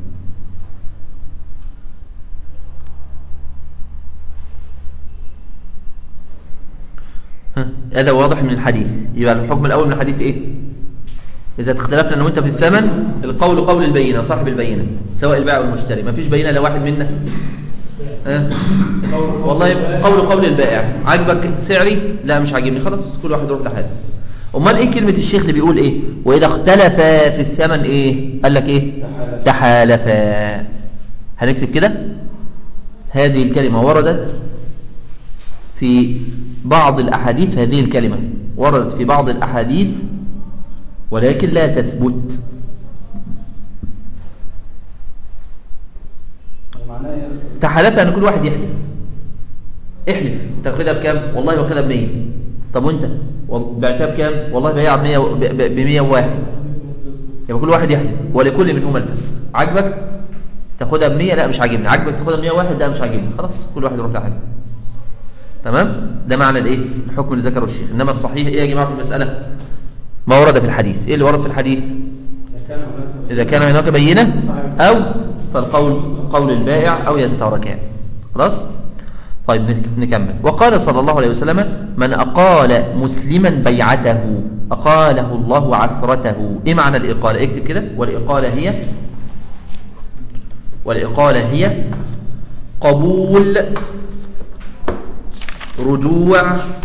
ها، هذا واضح من الحديث يبقى الحكم الأول من الحديث إيه إذا اختلفنا أنا وأنت في الثمن القول قول البينة صاحب البينة سواء البائع والمشتري ما فيش بينة لواحد منا ها؟ والله قول قول البائع عجبك سعري لا مش عاجبني خلاص كل واحد يروح لحاله امال ايه كلمه الشيخ اللي بيقول ايه واذا اختلفا في الثمن ايه قال لك ايه تحالفا هنكتب كده هذه الكلمه وردت في بعض الاحاديث هذه الكلمه وردت في بعض الاحاديث ولكن لا تثبت معناه ايه يا أستاذ؟ تحالفها ان كل واحد يحلف احلف انت واخدها بكام والله واخدها ب 100 طب وانت وال- بعتها بكام والله بايعها ب 100 ب 101 يبقى كل واحد يحلف ولكل منهما الفسق عاجبك تاخدها ب 100 لا مش عاجبني عاجبك تاخدها ب 101 لا مش عاجبني خلاص كل واحد يروح لحاله تمام ده معنى الايه الحكم اللي ذكره الشيخ انما الصحيح ايه يا جماعه في المساله ما ورد في الحديث ايه اللي ورد في الحديث إذا كان هناك إذا كان هناك بينة أو فالقول قول البائع أو يتتاركان خلاص طيب نك- نكمل وقال صلى الله عليه وسلم من أقال مسلما بيعته أقاله الله عثرته إيه معنى الإقالة اكتب كده والإقالة هي والإقالة هي قبول رجوع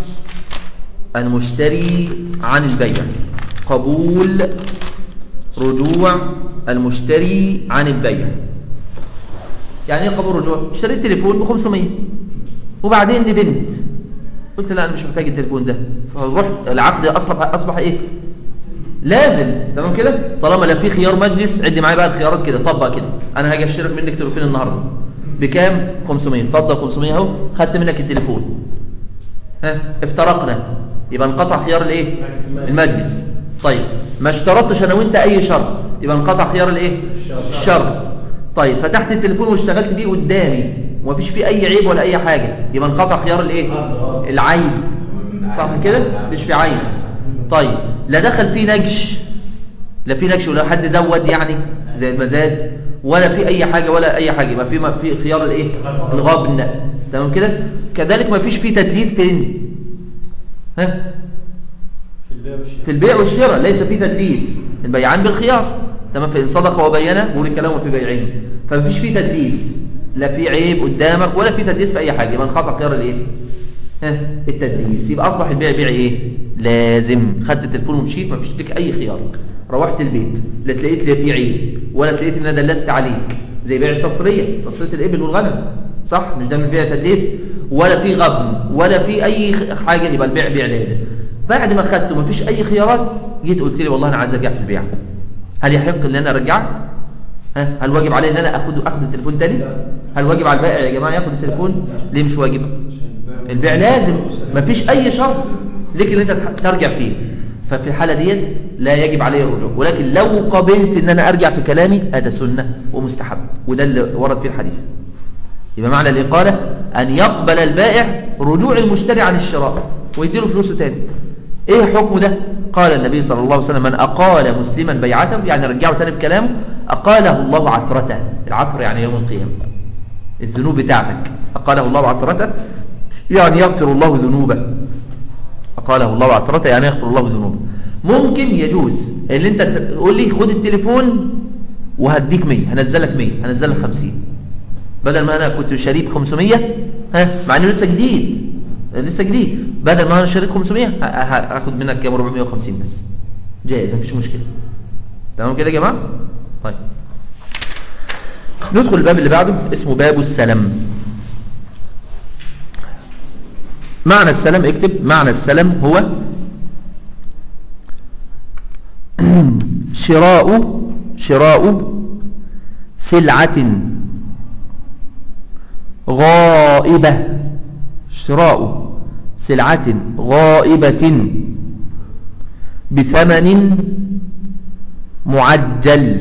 المشتري عن البيع قبول رجوع المشتري عن البيع يعني ايه قبول رجوع اشتريت تليفون ب 500 وبعدين ندمت قلت لا انا مش محتاج التليفون ده فرحت العقد اصبح اصبح ايه لازم تمام كده طالما لا في خيار مجلس عد معايا بقى الخيارات كده طبق كده انا هاجي اشترك منك تليفون النهارده بكام 500 اتفضل 500 اهو خدت منك التليفون ها افترقنا يبقى انقطع خيار الايه المجلس طيب ما اشترطتش انا وانت اي شرط يبقى انقطع خيار الايه الشرط طيب فتحت التليفون واشتغلت بيه قدامي ومفيش فيه اي عيب ولا اي حاجه يبقى انقطع خيار الايه العيب صح كده مش في عيب طيب لا دخل فيه نجش لا في نكش ولا حد زود يعني زي المزاد ولا في اي حاجه ولا اي حاجه يبقى في ما في خيار الايه الغاب تمام كده كذلك ما فيش فيه تدليس فين ها في البيع والشراء في البيع والشراء ليس فيه تدليس البيعان بالخيار تمام فإن صدق وبين بورك لهم في بيعهم فما فيش فيه تدليس لا في عيب قدامك ولا في تدليس في أي حاجة يبقى انقطع خيار الإيه؟ ها التدليس يبقى أصبح البيع بيع إيه؟ لازم خدت التليفون ومشيت ما فيش لك أي خيار روحت البيت لا تلاقيت لا في عيب ولا تلاقيت إن أنا دلست عليك زي بيع التصرية تصرية الإبل والغنم صح مش ده من بيع تدليس ولا في غبن ولا في أي حاجة يبقى البيع بيع لازم بعد ما خدته ما فيش أي خيارات جيت قلت لي والله أنا عايز أرجع في البيع هل يحق ان انا ارجعه ها هل واجب عليه ان انا اخد اخد التليفون تاني هل واجب على البائع يا جماعه ياخد التليفون ليه مش واجب عشان البيع البيع لازم مفيش اي شرط ليك ان انت ترجع فيه ففي الحالة ديت لا يجب عليه الرجوع ولكن لو قبلت ان انا ارجع في كلامي هذا سنة ومستحب وده اللي ورد فيه الحديث يبقى معنى الإقالة أن يقبل البائع رجوع المشتري عن الشراء ويديله فلوسه تاني إيه حكمه ده؟ قال النبي صلى الله عليه وسلم من أقال مسلما بيعته يعني رجعه تاني بكلامه أقاله الله عثرته العثر يعني يوم القيامة الذنوب بتاعتك أقاله الله عثرته يعني يغفر الله ذنوبه أقاله الله عثرته يعني يغفر الله ذنوبه ممكن يجوز اللي انت تقول لي خد التليفون وهديك 100 هنزلك 100 هنزلك 50 بدل ما انا كنت شاريه ب 500 ها مع انه لسه جديد لسه جديد بدل ما انا شاريه ب 500 ه- ه- هاخد منك كام 450 بس جائز مفيش مشكله تمام كده يا جماعه طيب ندخل الباب اللي بعده اسمه باب السلم معنى السلم اكتب معنى السلم هو شراء شراء سلعة غائبة شراء سلعة غائبة بثمن معجل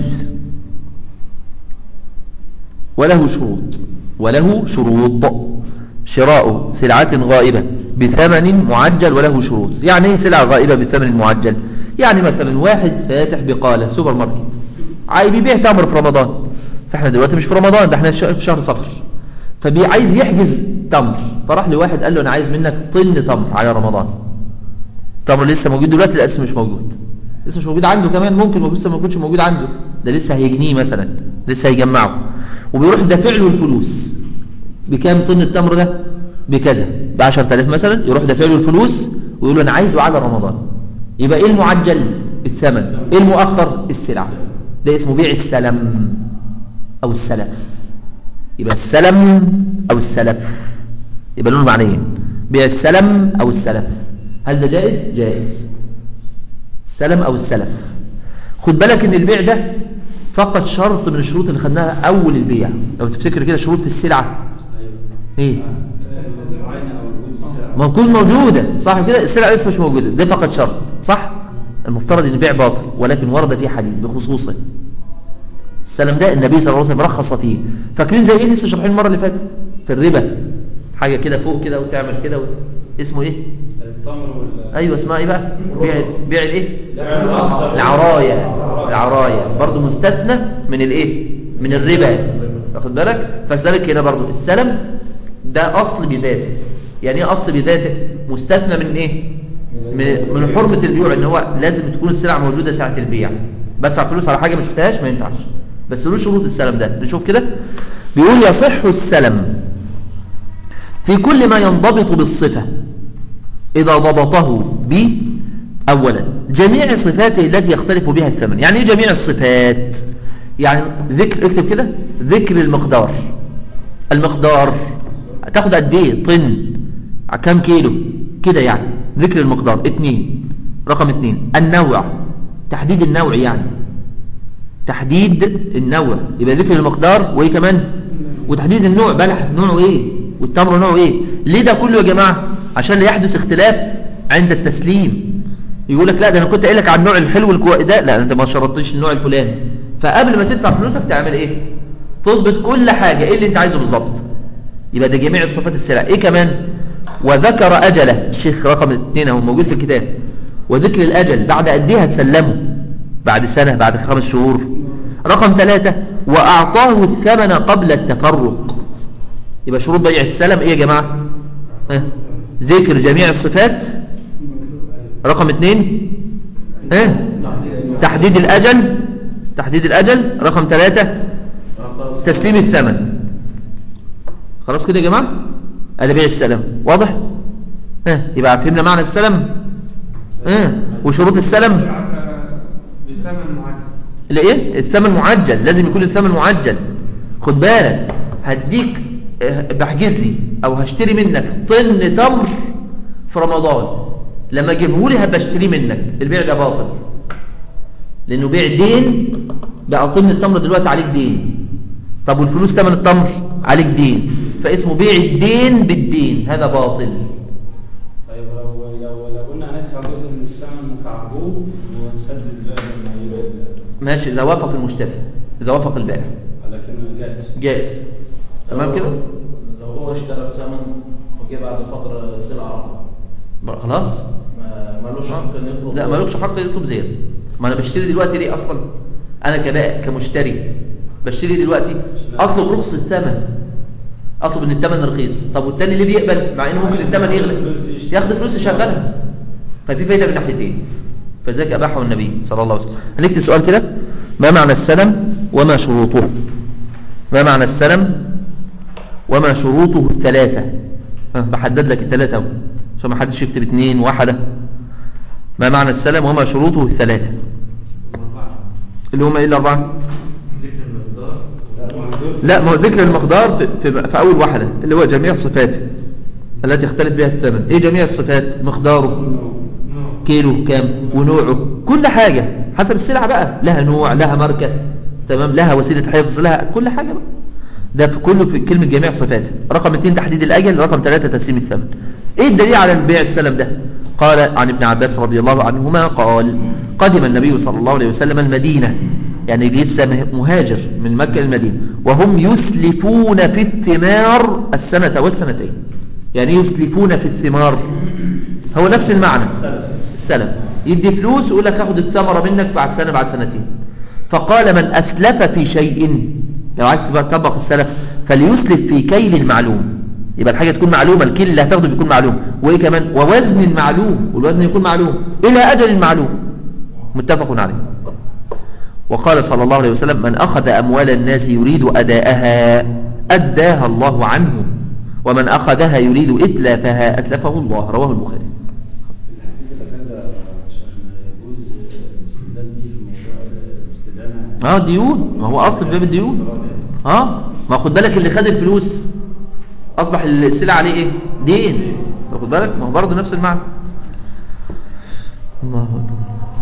وله شروط وله شروط شراء سلعة غائبة بثمن معجل وله شروط يعني ايه سلعة غائبة بثمن معجل يعني مثلا واحد فاتح بقالة سوبر ماركت عايز يبيع تمر في رمضان فاحنا دلوقتي مش في رمضان ده احنا في شهر صفر فعايز يحجز تمر فراح لواحد قال له انا عايز منك طن تمر على رمضان تمر لسه موجود دلوقتي لا لسه مش موجود لسه مش موجود عنده كمان ممكن موجود لسه ما يكونش موجود عنده ده لسه هيجنيه مثلا لسه هيجمعه وبيروح دافع له الفلوس بكام طن التمر ده بكذا ب 10000 مثلا يروح دافع له الفلوس ويقول له انا عايزه على رمضان يبقى ايه المعجل الثمن ايه المؤخر السلعه ده اسمه بيع السلم او السلف يبقى السلم او السلف يبقى له معنيين بيع السلم او السلف هل ده جائز جائز السلم او السلف خد بالك ان البيع ده فقط شرط من الشروط اللي خدناها اول البيع لو تفتكر كده شروط في السلعه ايه المعاينة أو وجود السلعة موجود موجودة صح كده السلعة لسه مش موجودة ده فقط شرط صح المفترض ان البيع باطل ولكن ورد فيه حديث بخصوصه السلام ده النبي صلى الله عليه وسلم رخص فيه فاكرين زي ايه لسه شرحين المره اللي فاتت في الربا حاجه كده فوق كده وتعمل كده وت... اسمه ايه التمر وال ايوه اسمها ايه بقى بيع بيع الايه لا، العصر. العرايا العرايا برضو مستثنى من الايه من الربا واخد بالك فكذلك هنا برضو السلم ده اصل بذاته يعني ايه اصل بذاته مستثنى من ايه من من حرمه البيوع ان هو لازم تكون السلعه موجوده ساعه البيع بدفع فلوس على حاجه ما شفتهاش ما ينفعش بس له شروط السلم ده نشوف كده بيقول يصح السلم في كل ما ينضبط بالصفه إذا ضبطه ب أولا جميع صفاته التي يختلف بها الثمن يعني إيه جميع الصفات يعني ذكر اكتب كده ذكر المقدار المقدار هتاخد قد ايه طن كم كيلو كده يعني ذكر المقدار اتنين رقم اتنين النوع تحديد النوع يعني تحديد النوع يبقى ذكر المقدار وايه كمان وتحديد النوع بلح نوعه ايه والتمر نوعه ايه ليه ده كله يا جماعه عشان لا يحدث اختلاف عند التسليم يقول لك لا ده انا كنت قايل لك على النوع الحلو الكويس ده لا انت ما شرطتش النوع الفلاني فقبل ما تدفع فلوسك تعمل ايه تضبط كل حاجه ايه اللي انت عايزه بالظبط يبقى ده جميع الصفات السلع ايه كمان وذكر اجله الشيخ رقم اثنين اهو موجود في الكتاب وذكر الاجل بعد قد ايه هتسلمه بعد سنه بعد خمس شهور رقم ثلاثة واعطاه الثمن قبل التفرق يبقى شروط بيع السلم ايه يا جماعه ها؟ ذكر جميع الصفات رقم اثنين ها؟ تحديد الاجل تحديد الاجل رقم ثلاثة تسليم الثمن خلاص كده يا جماعه ادي بيع السلم واضح ها يبقى فهمنا معنى السلم ها وشروط السلم بثمن معين الايه الثمن معجل لازم يكون الثمن معجل خد بالك هديك اه، بحجز لي او هشتري منك طن تمر في رمضان لما اجيبه لي هبقى اشتريه منك البيع ده باطل لانه بيع دين بقى طن التمر دلوقتي عليك دين طب والفلوس ثمن التمر عليك دين فاسمه بيع الدين بالدين هذا باطل طيب لو لو لو قلنا هندفع جزء من الثمن كعربون ونسدد الباقي لما يجي ماشي إذا وافق المشتري إذا وافق البائع لكن جائز جائز تمام كده لو هو اشترى بثمن وجه بعد فترة السلعة رفع خلاص ما ملوش حق ان يطلب لا مالكش حق يطلب زيادة ما انا بشتري دلوقتي ليه اصلا انا كبائع كمشتري بشتري دلوقتي اطلب رخص الثمن اطلب ان الثمن رخيص طب والتاني ليه بيقبل مع انه ممكن الثمن يغلى ياخد فلوس يشغلها ففي فايده من ناحيتين فذلك اباحه النبي صلى الله عليه وسلم هنكتب سؤال كده ما معنى السلم وما شروطه ما معنى السلم وما شروطه الثلاثه ها، بحدد لك الثلاثه اهو عشان ما حدش يكتب اثنين واحده ما معنى السلم وما شروطه الثلاثه اللي هم ايه الاربعه ذكر المقدار لا ما هو ذكر المقدار في, في, في أول واحدة اللي هو جميع صفاته التي يختلف بها الثمن إيه جميع الصفات مقداره نوع كيلو كام ونوعه كل حاجة حسب السلعة بقى لها نوع لها ماركة تمام لها وسيلة حفظ لها كل حاجة بقى ده في كله في كلمة جميع صفاته رقم اثنين تحديد الأجل رقم ثلاثة تسليم الثمن إيه الدليل على البيع السلم ده قال عن ابن عباس رضي الله عنهما قال قدم النبي صلى الله عليه وسلم المدينة يعني لسه مه- مهاجر من مكة للمدينة وهم يسلفون في الثمار السنة والسنتين يعني إيه يسلفون في الثمار هو نفس المعنى السلف يدي فلوس ويقول لك هاخد الثمرة منك بعد سنة بعد سنتين فقال من أسلف في شيء لو عايز تبقى تطبق السلف فليسلف في كيل معلوم يبقى الحاجة تكون معلومة الكيل اللي هتاخده بيكون معلوم وإيه كمان ووزن معلوم والوزن يكون معلوم إلى أجل معلوم متفق عليه وقال صلى الله عليه وسلم من أخذ أموال الناس يريد أداءها أداها الله عنه ومن أخذها يريد إتلافها أتلفه الله رواه البخاري الحديث اللي كان ده شيخنا يجوز الاستدلال بيه في موضوع الاستدانه اه ديون ما هو أصل في باب الديون اه ما خد بالك اللي خد الفلوس أصبح السلع عليه إيه دين واخد بالك ما هو برضه نفس المعنى الله أكبر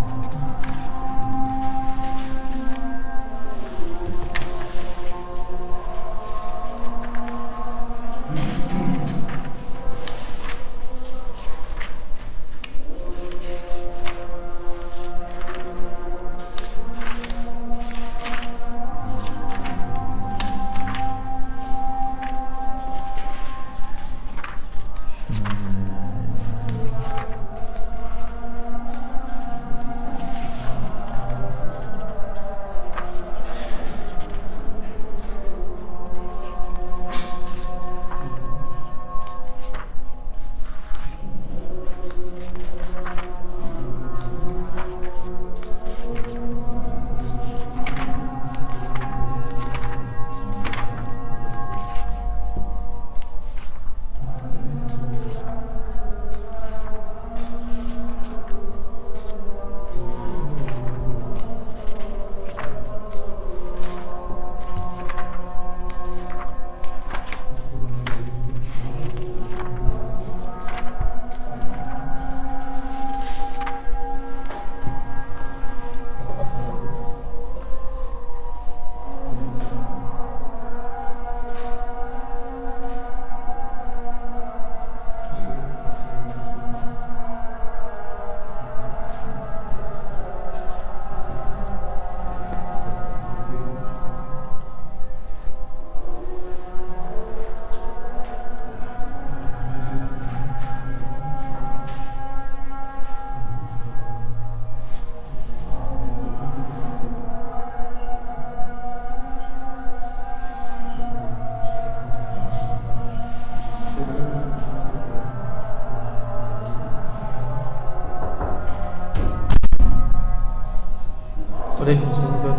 عليكم السلام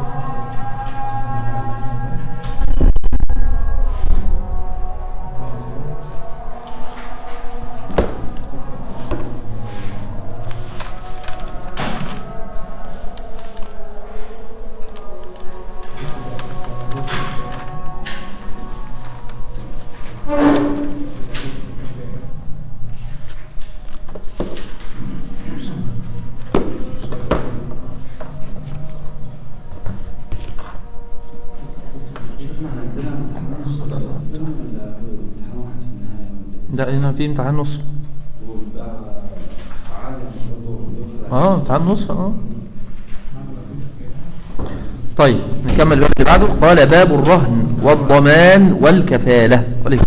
ها في امتحان نصف وبقى فعال يعني برضه يخرج اه امتحان نصف اه طيب نكمل الباب اللي بعده قال باب الرهن والضمان والكفالة عليكم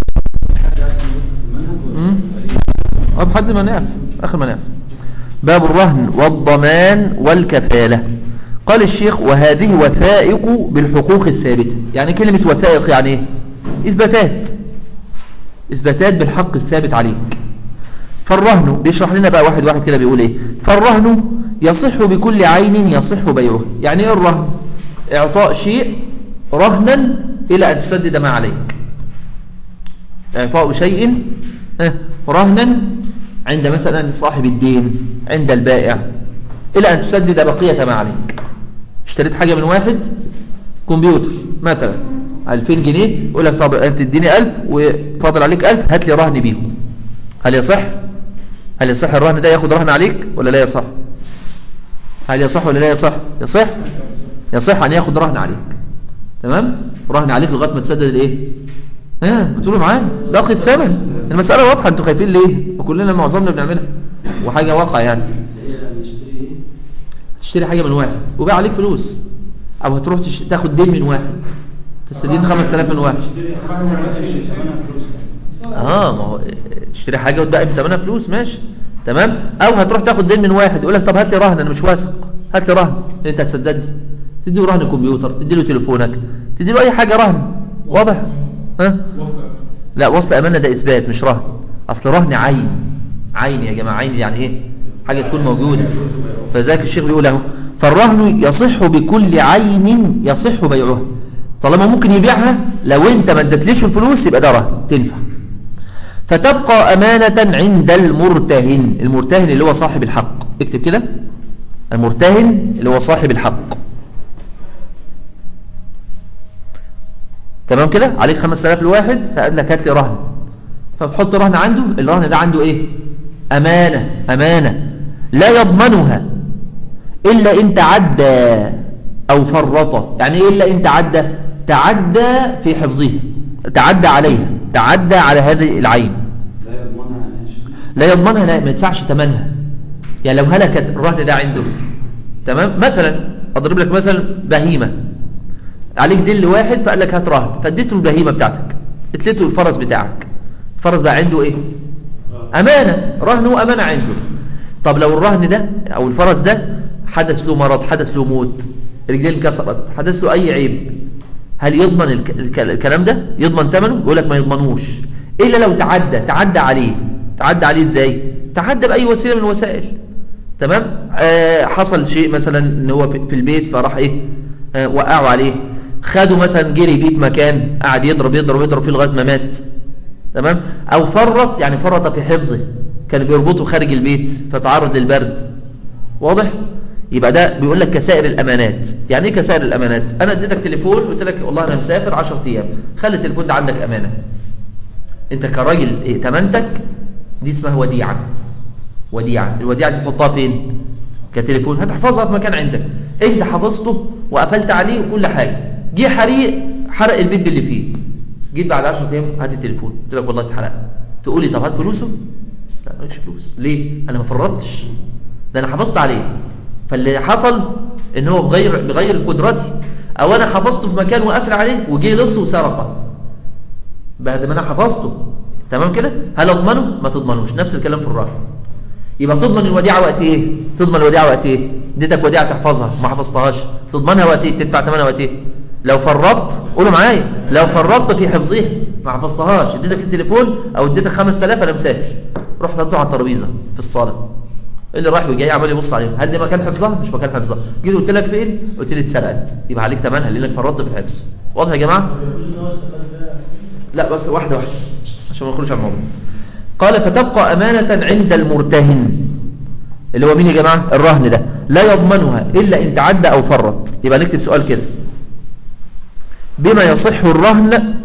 السلام. اه بحد ما نعرف اخر ما نعرف باب الرهن والضمان والكفالة قال الشيخ وهذه وثائق بالحقوق الثابتة يعني كلمة وثائق يعني ايه اثباتات اثباتات بالحق الثابت عليك فالرهن بيشرح لنا بقى واحد واحد كده بيقول ايه فالرهن يصح بكل عين يصح بيعه يعني ايه الرهن اعطاء شيء رهنا الى ان تسدد ما عليك اعطاء شيء ها، رهنا عند مثلا صاحب الدين عند البائع الى ان تسدد بقية ما عليك اشتريت حاجة من واحد كمبيوتر مثلا 2000 جنيه يقول لك طب انت تديني 1000 وفاضل عليك 1000 هات لي رهن بيهم هل يصح هل يصح الرهن ده ياخد رهن عليك ولا لا يصح هل يصح ولا لا يصح يصح يصح ان ياخد رهن عليك تمام رهن عليك لغايه ما تسدد الايه ها بتقولوا معايا باقي الثمن المساله واضحه انتوا خايفين ليه وكلنا معظمنا بنعملها وحاجه واقعه يعني هي نشتري ايه؟ تشتري حاجه من واحد وبقى عليك فلوس او هتروح تش... تاخد دين من واحد تستدين 5000 من واحد نشتري حاجه ما فيش ثمنها فلوس يعني اه ما هو تشتري حاجه وتبقى بثمنها فلوس ماشي تمام او هتروح تاخد دين من واحد يقول لك طب هات لي رهن انا مش واثق هات لي رهن انت هتسدد لي تدي له رهن كمبيوتر تدي له تليفونك تدي له اي حاجه رهن واضح ها لا وصل امانه ده اثبات مش رهن اصل رهن عين عين يا جماعه عين يعني ايه حاجه تكون موجوده فذاك الشيخ بيقول اهو فالرهن يصح بكل عين يصح بيعها طالما ممكن يبيعها لو انت ما اديتليش الفلوس يبقى ده رهن تنفع فتبقى أمانة عند المرتهن المرتهن اللي هو صاحب الحق اكتب كده المرتهن اللي هو صاحب الحق تمام كده عليك 5000 لواحد فقال لك هات لي رهن فبتحط رهن عنده الرهن ده عنده ايه أمانة أمانة لا يضمنها إلا إن تعدى أو فرط يعني إيه إلا إن تعدى تعدى في حفظها تعدى عليها تعدى على هذه العين لا يضمنها يعني ايش؟ لا يضمنها لا ما يدفعش ثمنها يعني لو هلكت الرهن ده عنده تمام مثلا اضرب لك مثلا بهيمه عليك دين لواحد فقال لك هات رهن فاديته البهيمه بتاعتك اديته الفرس بتاعك الفرس بقى عنده ايه امانه رهنه امانه عنده طب لو الرهن ده او الفرس ده حدث له مرض حدث له موت رجلين كسرت حدث له اي عيب هل يضمن الك... الك... الكلام ده يضمن ثمنه يقول لك ما يضمنوش الا لو تعدى تعدى عليه تعدى عليه ازاي تعدى باي وسيله من الوسائل تمام آه حصل شيء مثلا ان هو في في البيت فراح ايه آه وقعوا عليه خدوا مثلا جري بيت مكان قعد يضرب يضرب يضرب فيه لغايه ما مات تمام او فرط يعني فرط في حفظه كان بيربطه خارج البيت فتعرض للبرد واضح يبقى ده بيقول لك كسائر الامانات يعني ايه كسائر الامانات انا اديتك تليفون قلت لك والله انا مسافر 10 ايام خلي التليفون ده عندك امانه انت كراجل إيه تمنتك دي اسمها وديعه وديعه الوديعه دي تحطها فين كتليفون هتحفظها في مكان عندك انت حفظته وقفلت عليه وكل حاجه جه حريق حرق البيت باللي فيه جيت بعد 10 ايام هات التليفون قلت لك والله اتحرق تقول لي طب هات فلوسه لا ماليش فلوس ليه انا ما فرطتش ده انا حافظت عليه فاللي حصل ان هو بغير بغير قدرتي او انا حفظته في مكان وقافل عليه وجه لص وسرقه بعد ما انا حفظته تمام كده هل اضمنه ما تضمنوش نفس الكلام في الرهن يبقى تضمن الوديعه وقت ايه تضمن الوديعه وقت ايه اديتك وديعه تحفظها ما حفظتهاش تضمنها وقت ايه تدفع ثمنها وقت ايه لو فرطت قولوا معايا لو فرطت في حفظها ما حفظتهاش اديتك التليفون او اديتك 5000 انا مسافر رحت حطيته على الترابيزه في الصاله اللي رايح وجاي عمال يبص عليهم هل دي مكان حفظها مش مكان حفظها جيت قلت لك فين قلت لي اتسرقت يبقى عليك ثمنها لانك فرطت في الحفظ واضح يا جماعه لا بس واحده واحده عشان ما نخرجش عن الموضوع قال فتبقى امانه عند المرتهن اللي هو مين يا جماعه الرهن ده لا يضمنها الا ان تعدى او فرط يبقى نكتب سؤال كده بما يصح الرهن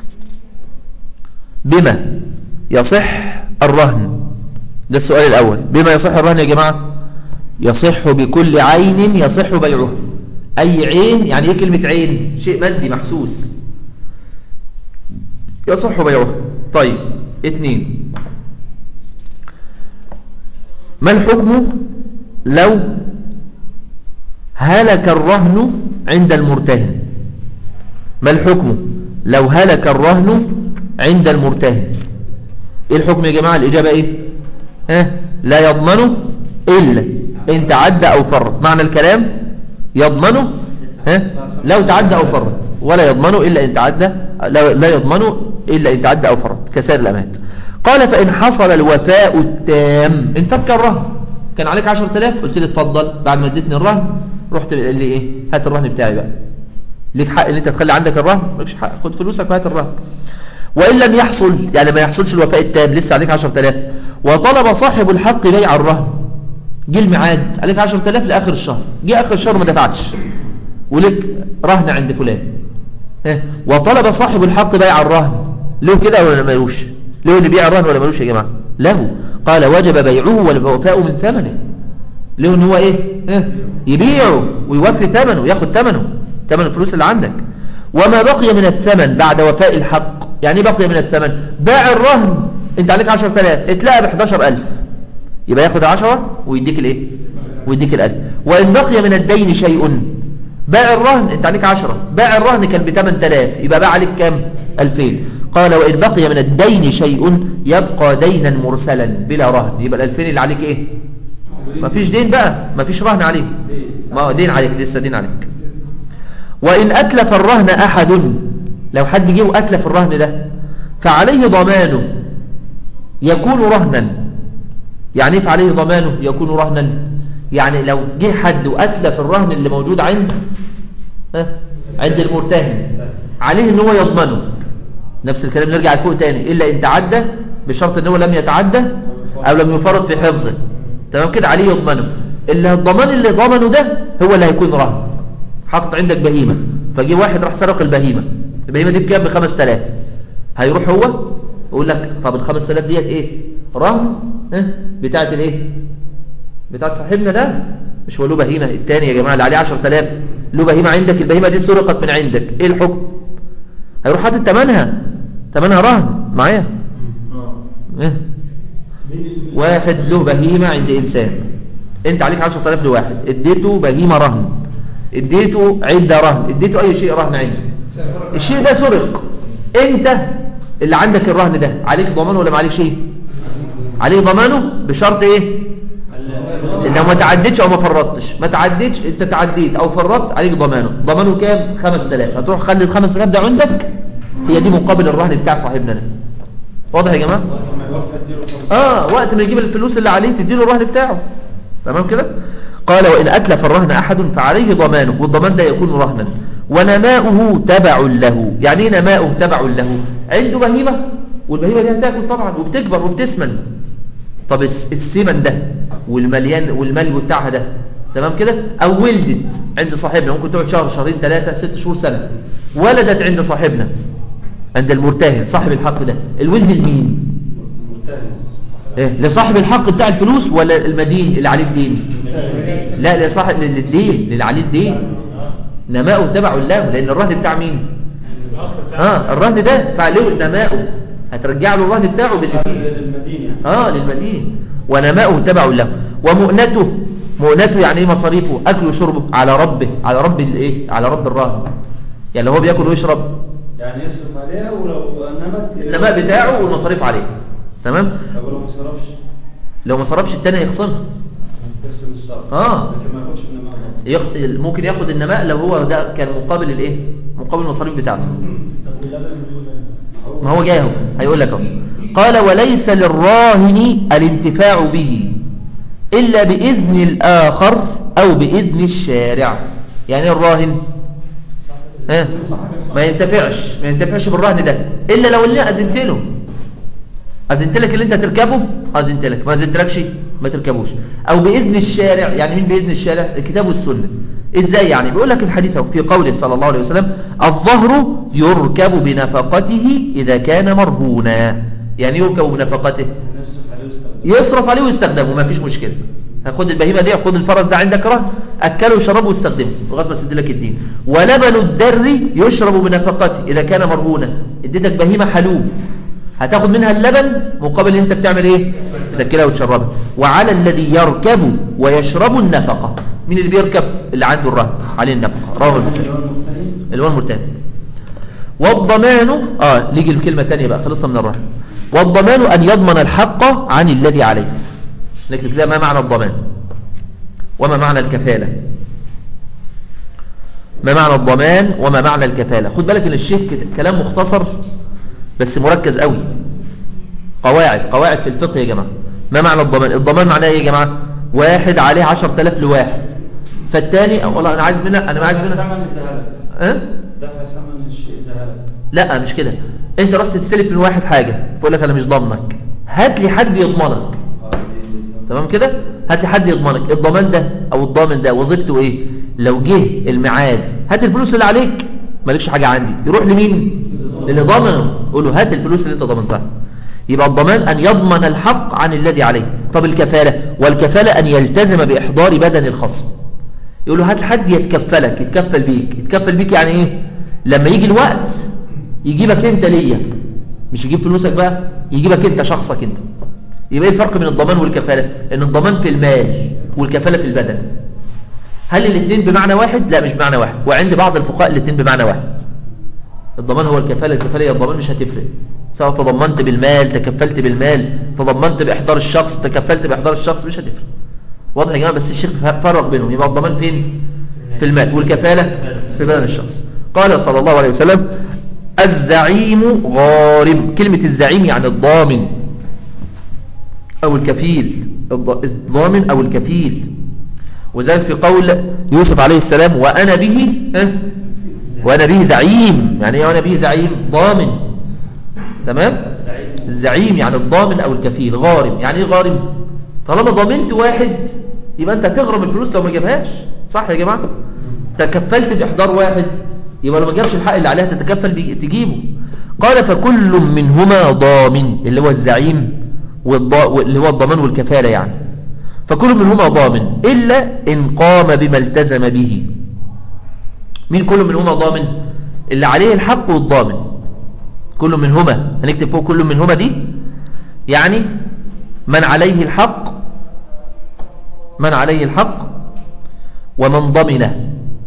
بما يصح الرهن ده السؤال الأول بما يصح الرهن يا جماعة يصح بكل عين يصح بيعه أي عين يعني إيه كلمة عين شيء مادي محسوس يصح بيعه طيب اتنين ما الحكم لو هلك الرهن عند المرتهن ما الحكم لو هلك الرهن عند المرتهن ايه الحكم يا جماعة الاجابة ايه ها لا يضمنه الا ان تعدى او فرط معنى الكلام يضمنه ها لو تعدى او فرط ولا يضمنه الا ان تعدى لا لا يضمنه الا ان تعدى او فرط كسائر الامات قال فان حصل الوفاء التام انفك الرهن كان عليك 10000 قلت لي اتفضل بعد ما اديتني الرهن رحت قال لي ايه هات الرهن بتاعي بقى ليك حق ان انت تخلي عندك الرهن مالكش حق خد فلوسك وهات الرهن وان لم يحصل يعني ما يحصلش الوفاء التام لسه عليك 10000 وطلب صاحب الحق بيع الرهن جه الميعاد عليك 10000 لاخر الشهر جه اخر الشهر ما دفعتش ولك رهن عند فلان ها؟ وطلب صاحب الحق بيع الرهن له كده ولا ملوش له اللي بيع الرهن ولا ملوش يا جماعه له قال وجب بيعه والوفاء من ثمنه له ان هو ايه ها؟ يبيعه ويوفي ثمنه ياخد ثمنه ثمن الفلوس اللي عندك وما بقي من الثمن بعد وفاء الحق يعني ايه بقي من الثمن باع الرهن انت عليك 10000 اتلاقى ب 11000 يبقى ياخد 10 ويديك الايه ويديك الألف وإن بقي من الدين شيء باع الرهن انت عليك 10 باع الرهن كان ب 8000 يبقى باع عليك كام 2000 قال وإن بقي من الدين شيء يبقى دينا مرسلا بلا رهن يبقى ال 2000 اللي عليك ايه مفيش دين بقى مفيش رهن عليه ما هو دين عليك لسه دين عليك وإن أتلف الرهن أحد لو حد جه وأتلف الرهن ده فعليه ضمانه يكون رهنا يعني ايه فعليه ضمانه يكون رهنا يعني لو جه حد وأتلف الرهن اللي موجود عند ها؟ عند المرتهن عليه ان هو يضمنه نفس الكلام نرجع لفوق تاني إلا إن تعدى بشرط ان هو لم يتعدى أو لم يفرط في حفظه تمام كده عليه يضمنه اللي الضمان اللي ضمنه ده هو اللي هيكون رهن حاطط عندك بهيمة فجي واحد راح سرق البهيمة البهيمة دي بكام ب 5000 هيروح هو يقول لك طب ال 5000 ديت ايه رهن ها بتاعت الايه بتاعت صاحبنا ده مش هو له بهيمة التاني يا جماعة اللي عليه 10000 له بهيمة عندك البهيمة دي سرقت من عندك ايه الحكم هيروح حاطط ثمنها ثمنها رهن معايا إيه؟ واحد له بهيمة عند إنسان انت عليك 10000 لواحد اديته بهيمة رهن اديته عدة رهن اديته اي شيء رهن عنده الشيء ده سرق انت اللي عندك الرهن ده عليك ضمانه ولا ما عليك شيء عليه ضمانه بشرط ايه انه ما تعديتش او ما فرطتش ما تعديتش انت تعديت او فرطت عليك ضمانه ضمانه كام 5000 هتروح خلي ال 5000 ده عندك هي دي مقابل الرهن بتاع صاحبنا ده واضح يا جماعه اه وقت ما يجيب الفلوس اللي عليه تديله الرهن بتاعه تمام كده قال وإن أتلف الرهن أحد فعليه ضمانه والضمان ده يكون رهنا ونماؤه تبع له يعني ايه نماؤه تبع له عنده بهيمة والبهيمة دي هتاكل طبعا وبتكبر وبتسمن طب السمن ده والمليان والملو بتاعها ده تمام كده او ولدت عند صاحبنا ممكن تقعد شهر شهرين ثلاثة ست شهور سنة ولدت عند صاحبنا عند المرتهن صاحب الحق ده الولد لمين إيه؟ لصاحب الحق بتاع الفلوس ولا المدين اللي عليه الدين لا لصاحب للدين اللي عليه الدين نماؤه تبع الله لان الرهن بتاع مين اه الرهن ده فعله نماؤه هترجع له الرهن بتاعه باللي فيه للمدين يعني اه للمدين ونماؤه تبع له ومؤنته مؤنته يعني ايه مصاريفه اكله وشربه على ربه على رب الايه على رب الرهن يعني لو هو بياكل ويشرب يعني يصرف عليها ولو نمت النماء بتاعه والمصاريف عليه تمام طب لو ما صرفش لو ما صرفش التاني هيخصمها يقسم الصرف آه. لكن ما ياخدش النماء برضه. يخ... ممكن ياخد النماء لو هو ده كان مقابل الايه مقابل المصاريف بتاعته طب واللبن بيقول ما هو جاي اهو هيقول لك اهو قال وليس للراهن الانتفاع به الا باذن الاخر او باذن الشارع يعني إيه الراهن ها ما ينتفعش ما ينتفعش بالرهن ده الا لو اللي اذنت له اذنت لك اللي انت تركبه اذنت لك ما اذنتلكش ما تركبوش او باذن الشارع يعني مين باذن الشارع الكتاب والسنه ازاي يعني بيقول لك الحديث اهو في قوله صلى الله عليه وسلم الظهر يركب بنفقته اذا كان مرهونا يعني يركب بنفقته يصرف عليه ويستخدم يصرف عليه ويستخدمه ما فيش مشكله هاخد البهيمه دي خد الفرس ده عندك رهن اكله وشربه واستخدمه لغايه ما اسد لك الدين ولبن الدر يشرب بنفقته اذا كان مرهونا اديتك بهيمه حلوب هتاخد منها اللبن مقابل ان انت بتعمل ايه تاكلها وتشربها وعلى الذي يركب ويشرب النفقة مين اللي بيركب اللي عنده الرهن عليه النفقة رواه البخاري اللي هو المجتهد اللي هو المرتهن والضمان اه نيجي الكلمة تانية بقى خلصنا من الرهن والضمان أن يضمن الحق عن الذي عليه نكتب كده ما معنى الضمان وما معنى الكفالة ما معنى الضمان وما معنى الكفالة خد بالك ان الشيخ كت- كلام مختصر بس مركز قوي قواعد قواعد في الفقه يا جماعة ما معنى الضمان الضمان معناه ايه يا جماعة واحد عليه عشر تلاف لواحد فالتاني أو والله انا عايز منها انا عايز دفع منها ثمن الزهالة أه؟ دفع ثمن الشيء زهالة لا مش كده انت رحت تستلف من واحد حاجة فيقول لك انا مش ضامنك هات لي حد يضمنك اه دي- دي- تمام كده هات لي حد يضمنك الضمان ده او الضامن ده وظيفته ايه لو جه الميعاد هات الفلوس اللي عليك مالكش حاجة عندي يروح لمين اللي ضامنه قول له هات الفلوس اللي انت ضمنتها يبقى الضمان ان يضمن الحق عن الذي عليه طب الكفالة والكفالة ان يلتزم باحضار بدن الخصم يقول له هات حد يتكفلك يتكفل بيك يتكفل بيك يعني ايه لما يجي الوقت يجيبك انت ليا مش يجيب فلوسك بقى يجيبك انت شخصك انت يبقى ايه الفرق بين الضمان والكفالة ان الضمان في المال والكفالة في البدن هل الاثنين بمعنى واحد لا مش بمعنى واحد وعند بعض الفقهاء الاثنين بمعنى واحد الضمان هو الكفالة الكفالة هي الضمان مش هتفرق سواء تضمنت بالمال تكفلت بالمال تضمنت بإحضار الشخص تكفلت بإحضار الشخص مش هتفرق واضح يا جماعة بس الشيخ فرق بينهم يبقى الضمان فين في المال والكفالة في بدن الشخص قال صلى الله عليه وسلم الزعيم غارم كلمة الزعيم يعني الضامن أو الكفيل الض- الضامن أو الكفيل وذلك في قول يوسف عليه السلام وأنا به ها؟ وأنا به زعيم يعني ايه وأنا به زعيم ضامن تمام الزعيم يعني الضامن أو الكفيل غارم يعني ايه غارم طالما ضامنت واحد يبقى أنت هتغرم الفلوس لو ما جابهاش صح يا جماعة تكفلت بإحضار واحد يبقى لو ما جابش الحق اللي عليها تتكفل بي- تجيبه قال فكل منهما ضامن اللي هو الزعيم والضا... اللي هو الضمان والكفالة يعني فكل منهما ضامن إلا إن قام بما التزم به مين كل منهما ضامن اللي عليه الحق والضامن كل منهما هنكتب فوق كل منهما دي يعني من عليه الحق من عليه الحق ومن ضمنه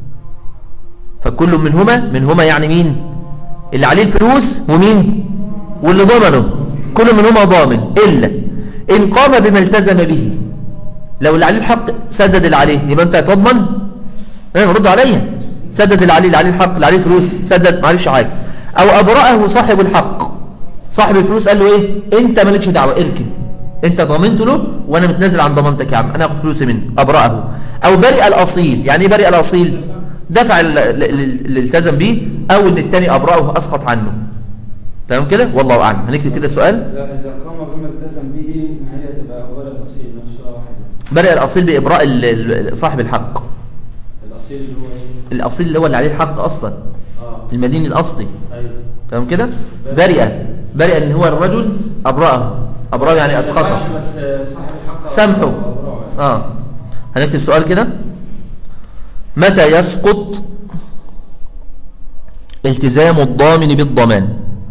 فكل منهما منهما يعني مين اللي عليه الفلوس ومين واللي ضمنه كل منهما ضامن إلا إن قام بما التزم به لو اللي عليه الحق سدد اللي عليه يبقى أنت هتضمن ايه رد عليا سدد اللي عليه اللي عليه الحق اللي عليه فلوس سدد معلش حاجة أو أبرأه صاحب الحق صاحب الفلوس قال له إيه أنت مالكش دعوة اركن أنت ضمنت له وأنا متنازل عن ضمانتك يا عم أنا أخد فلوسي منه أبرأه أو برئ الأصيل يعني إيه برئ الأصيل دفع ال- ال- ال- اللي التزم بيه أو إن التاني أبرأه أسقط عنه تمام كده والله أعلم هنكتب كده سؤال إذا إذا قام بما التزم به ما هي تبقى أول الأصيل نفسها واحدة برئ الأصيل بإبراء ال- ال- صاحب الحق الأصيل اللي هو إيه؟ الأصيل اللي هو اللي عليه الحق أصلا آه المدين الأصلي أيوه تمام كده برئ برئ ان هو الرجل ابرأه ابرأه يعني اسقطه ماشي، بس صاحب الحق سامحه أبرأه يعني. اه هنكتب سؤال كده متى يسقط التزام الضامن بالضمان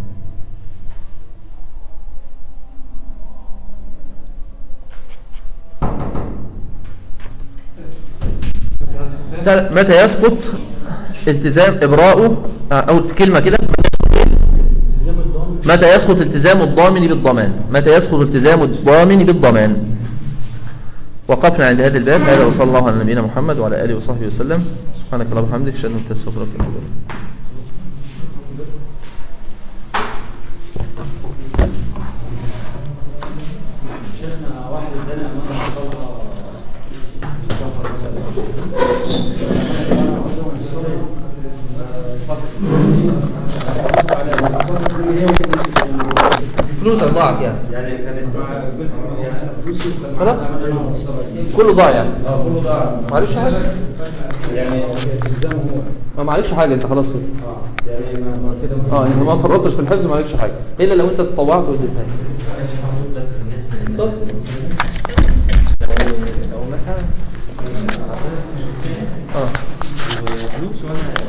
تل- متى يسقط التزام ابراؤه آه، او كلمه كده التزام الضامن متى يسقط التزام الضامن بالضمان متى يسقط التزام الضامن بالضمان وقفنا عند هذا الباب هذا وصلى الله على نبينا محمد وعلى اله وصحبه وسلم سبحانك اللهم وبحمدك اشهد ان لا اله الا انت استغفرك واتوب اليك شيخنا واحد ادانا امانه صلاه سفر مثلا فلوسك ضاعت يعني يعني كانت مع جزء من- يعني انا فلوسي كان مع خلاص. العمل أنا والصلاة دي. كله ضاع يعني اه كله ضاع معلش حاجه يعني التزامه هو ما معلش حاجه انت خلاص كده اه يعني ما ما كده ما- اه انت ما فرطتش في الحفظ معلش حاجه الا لو انت تطوعت واديتها لي. بس بالنسبه لل- اتفضل. لو مثلا اه فلوس وانا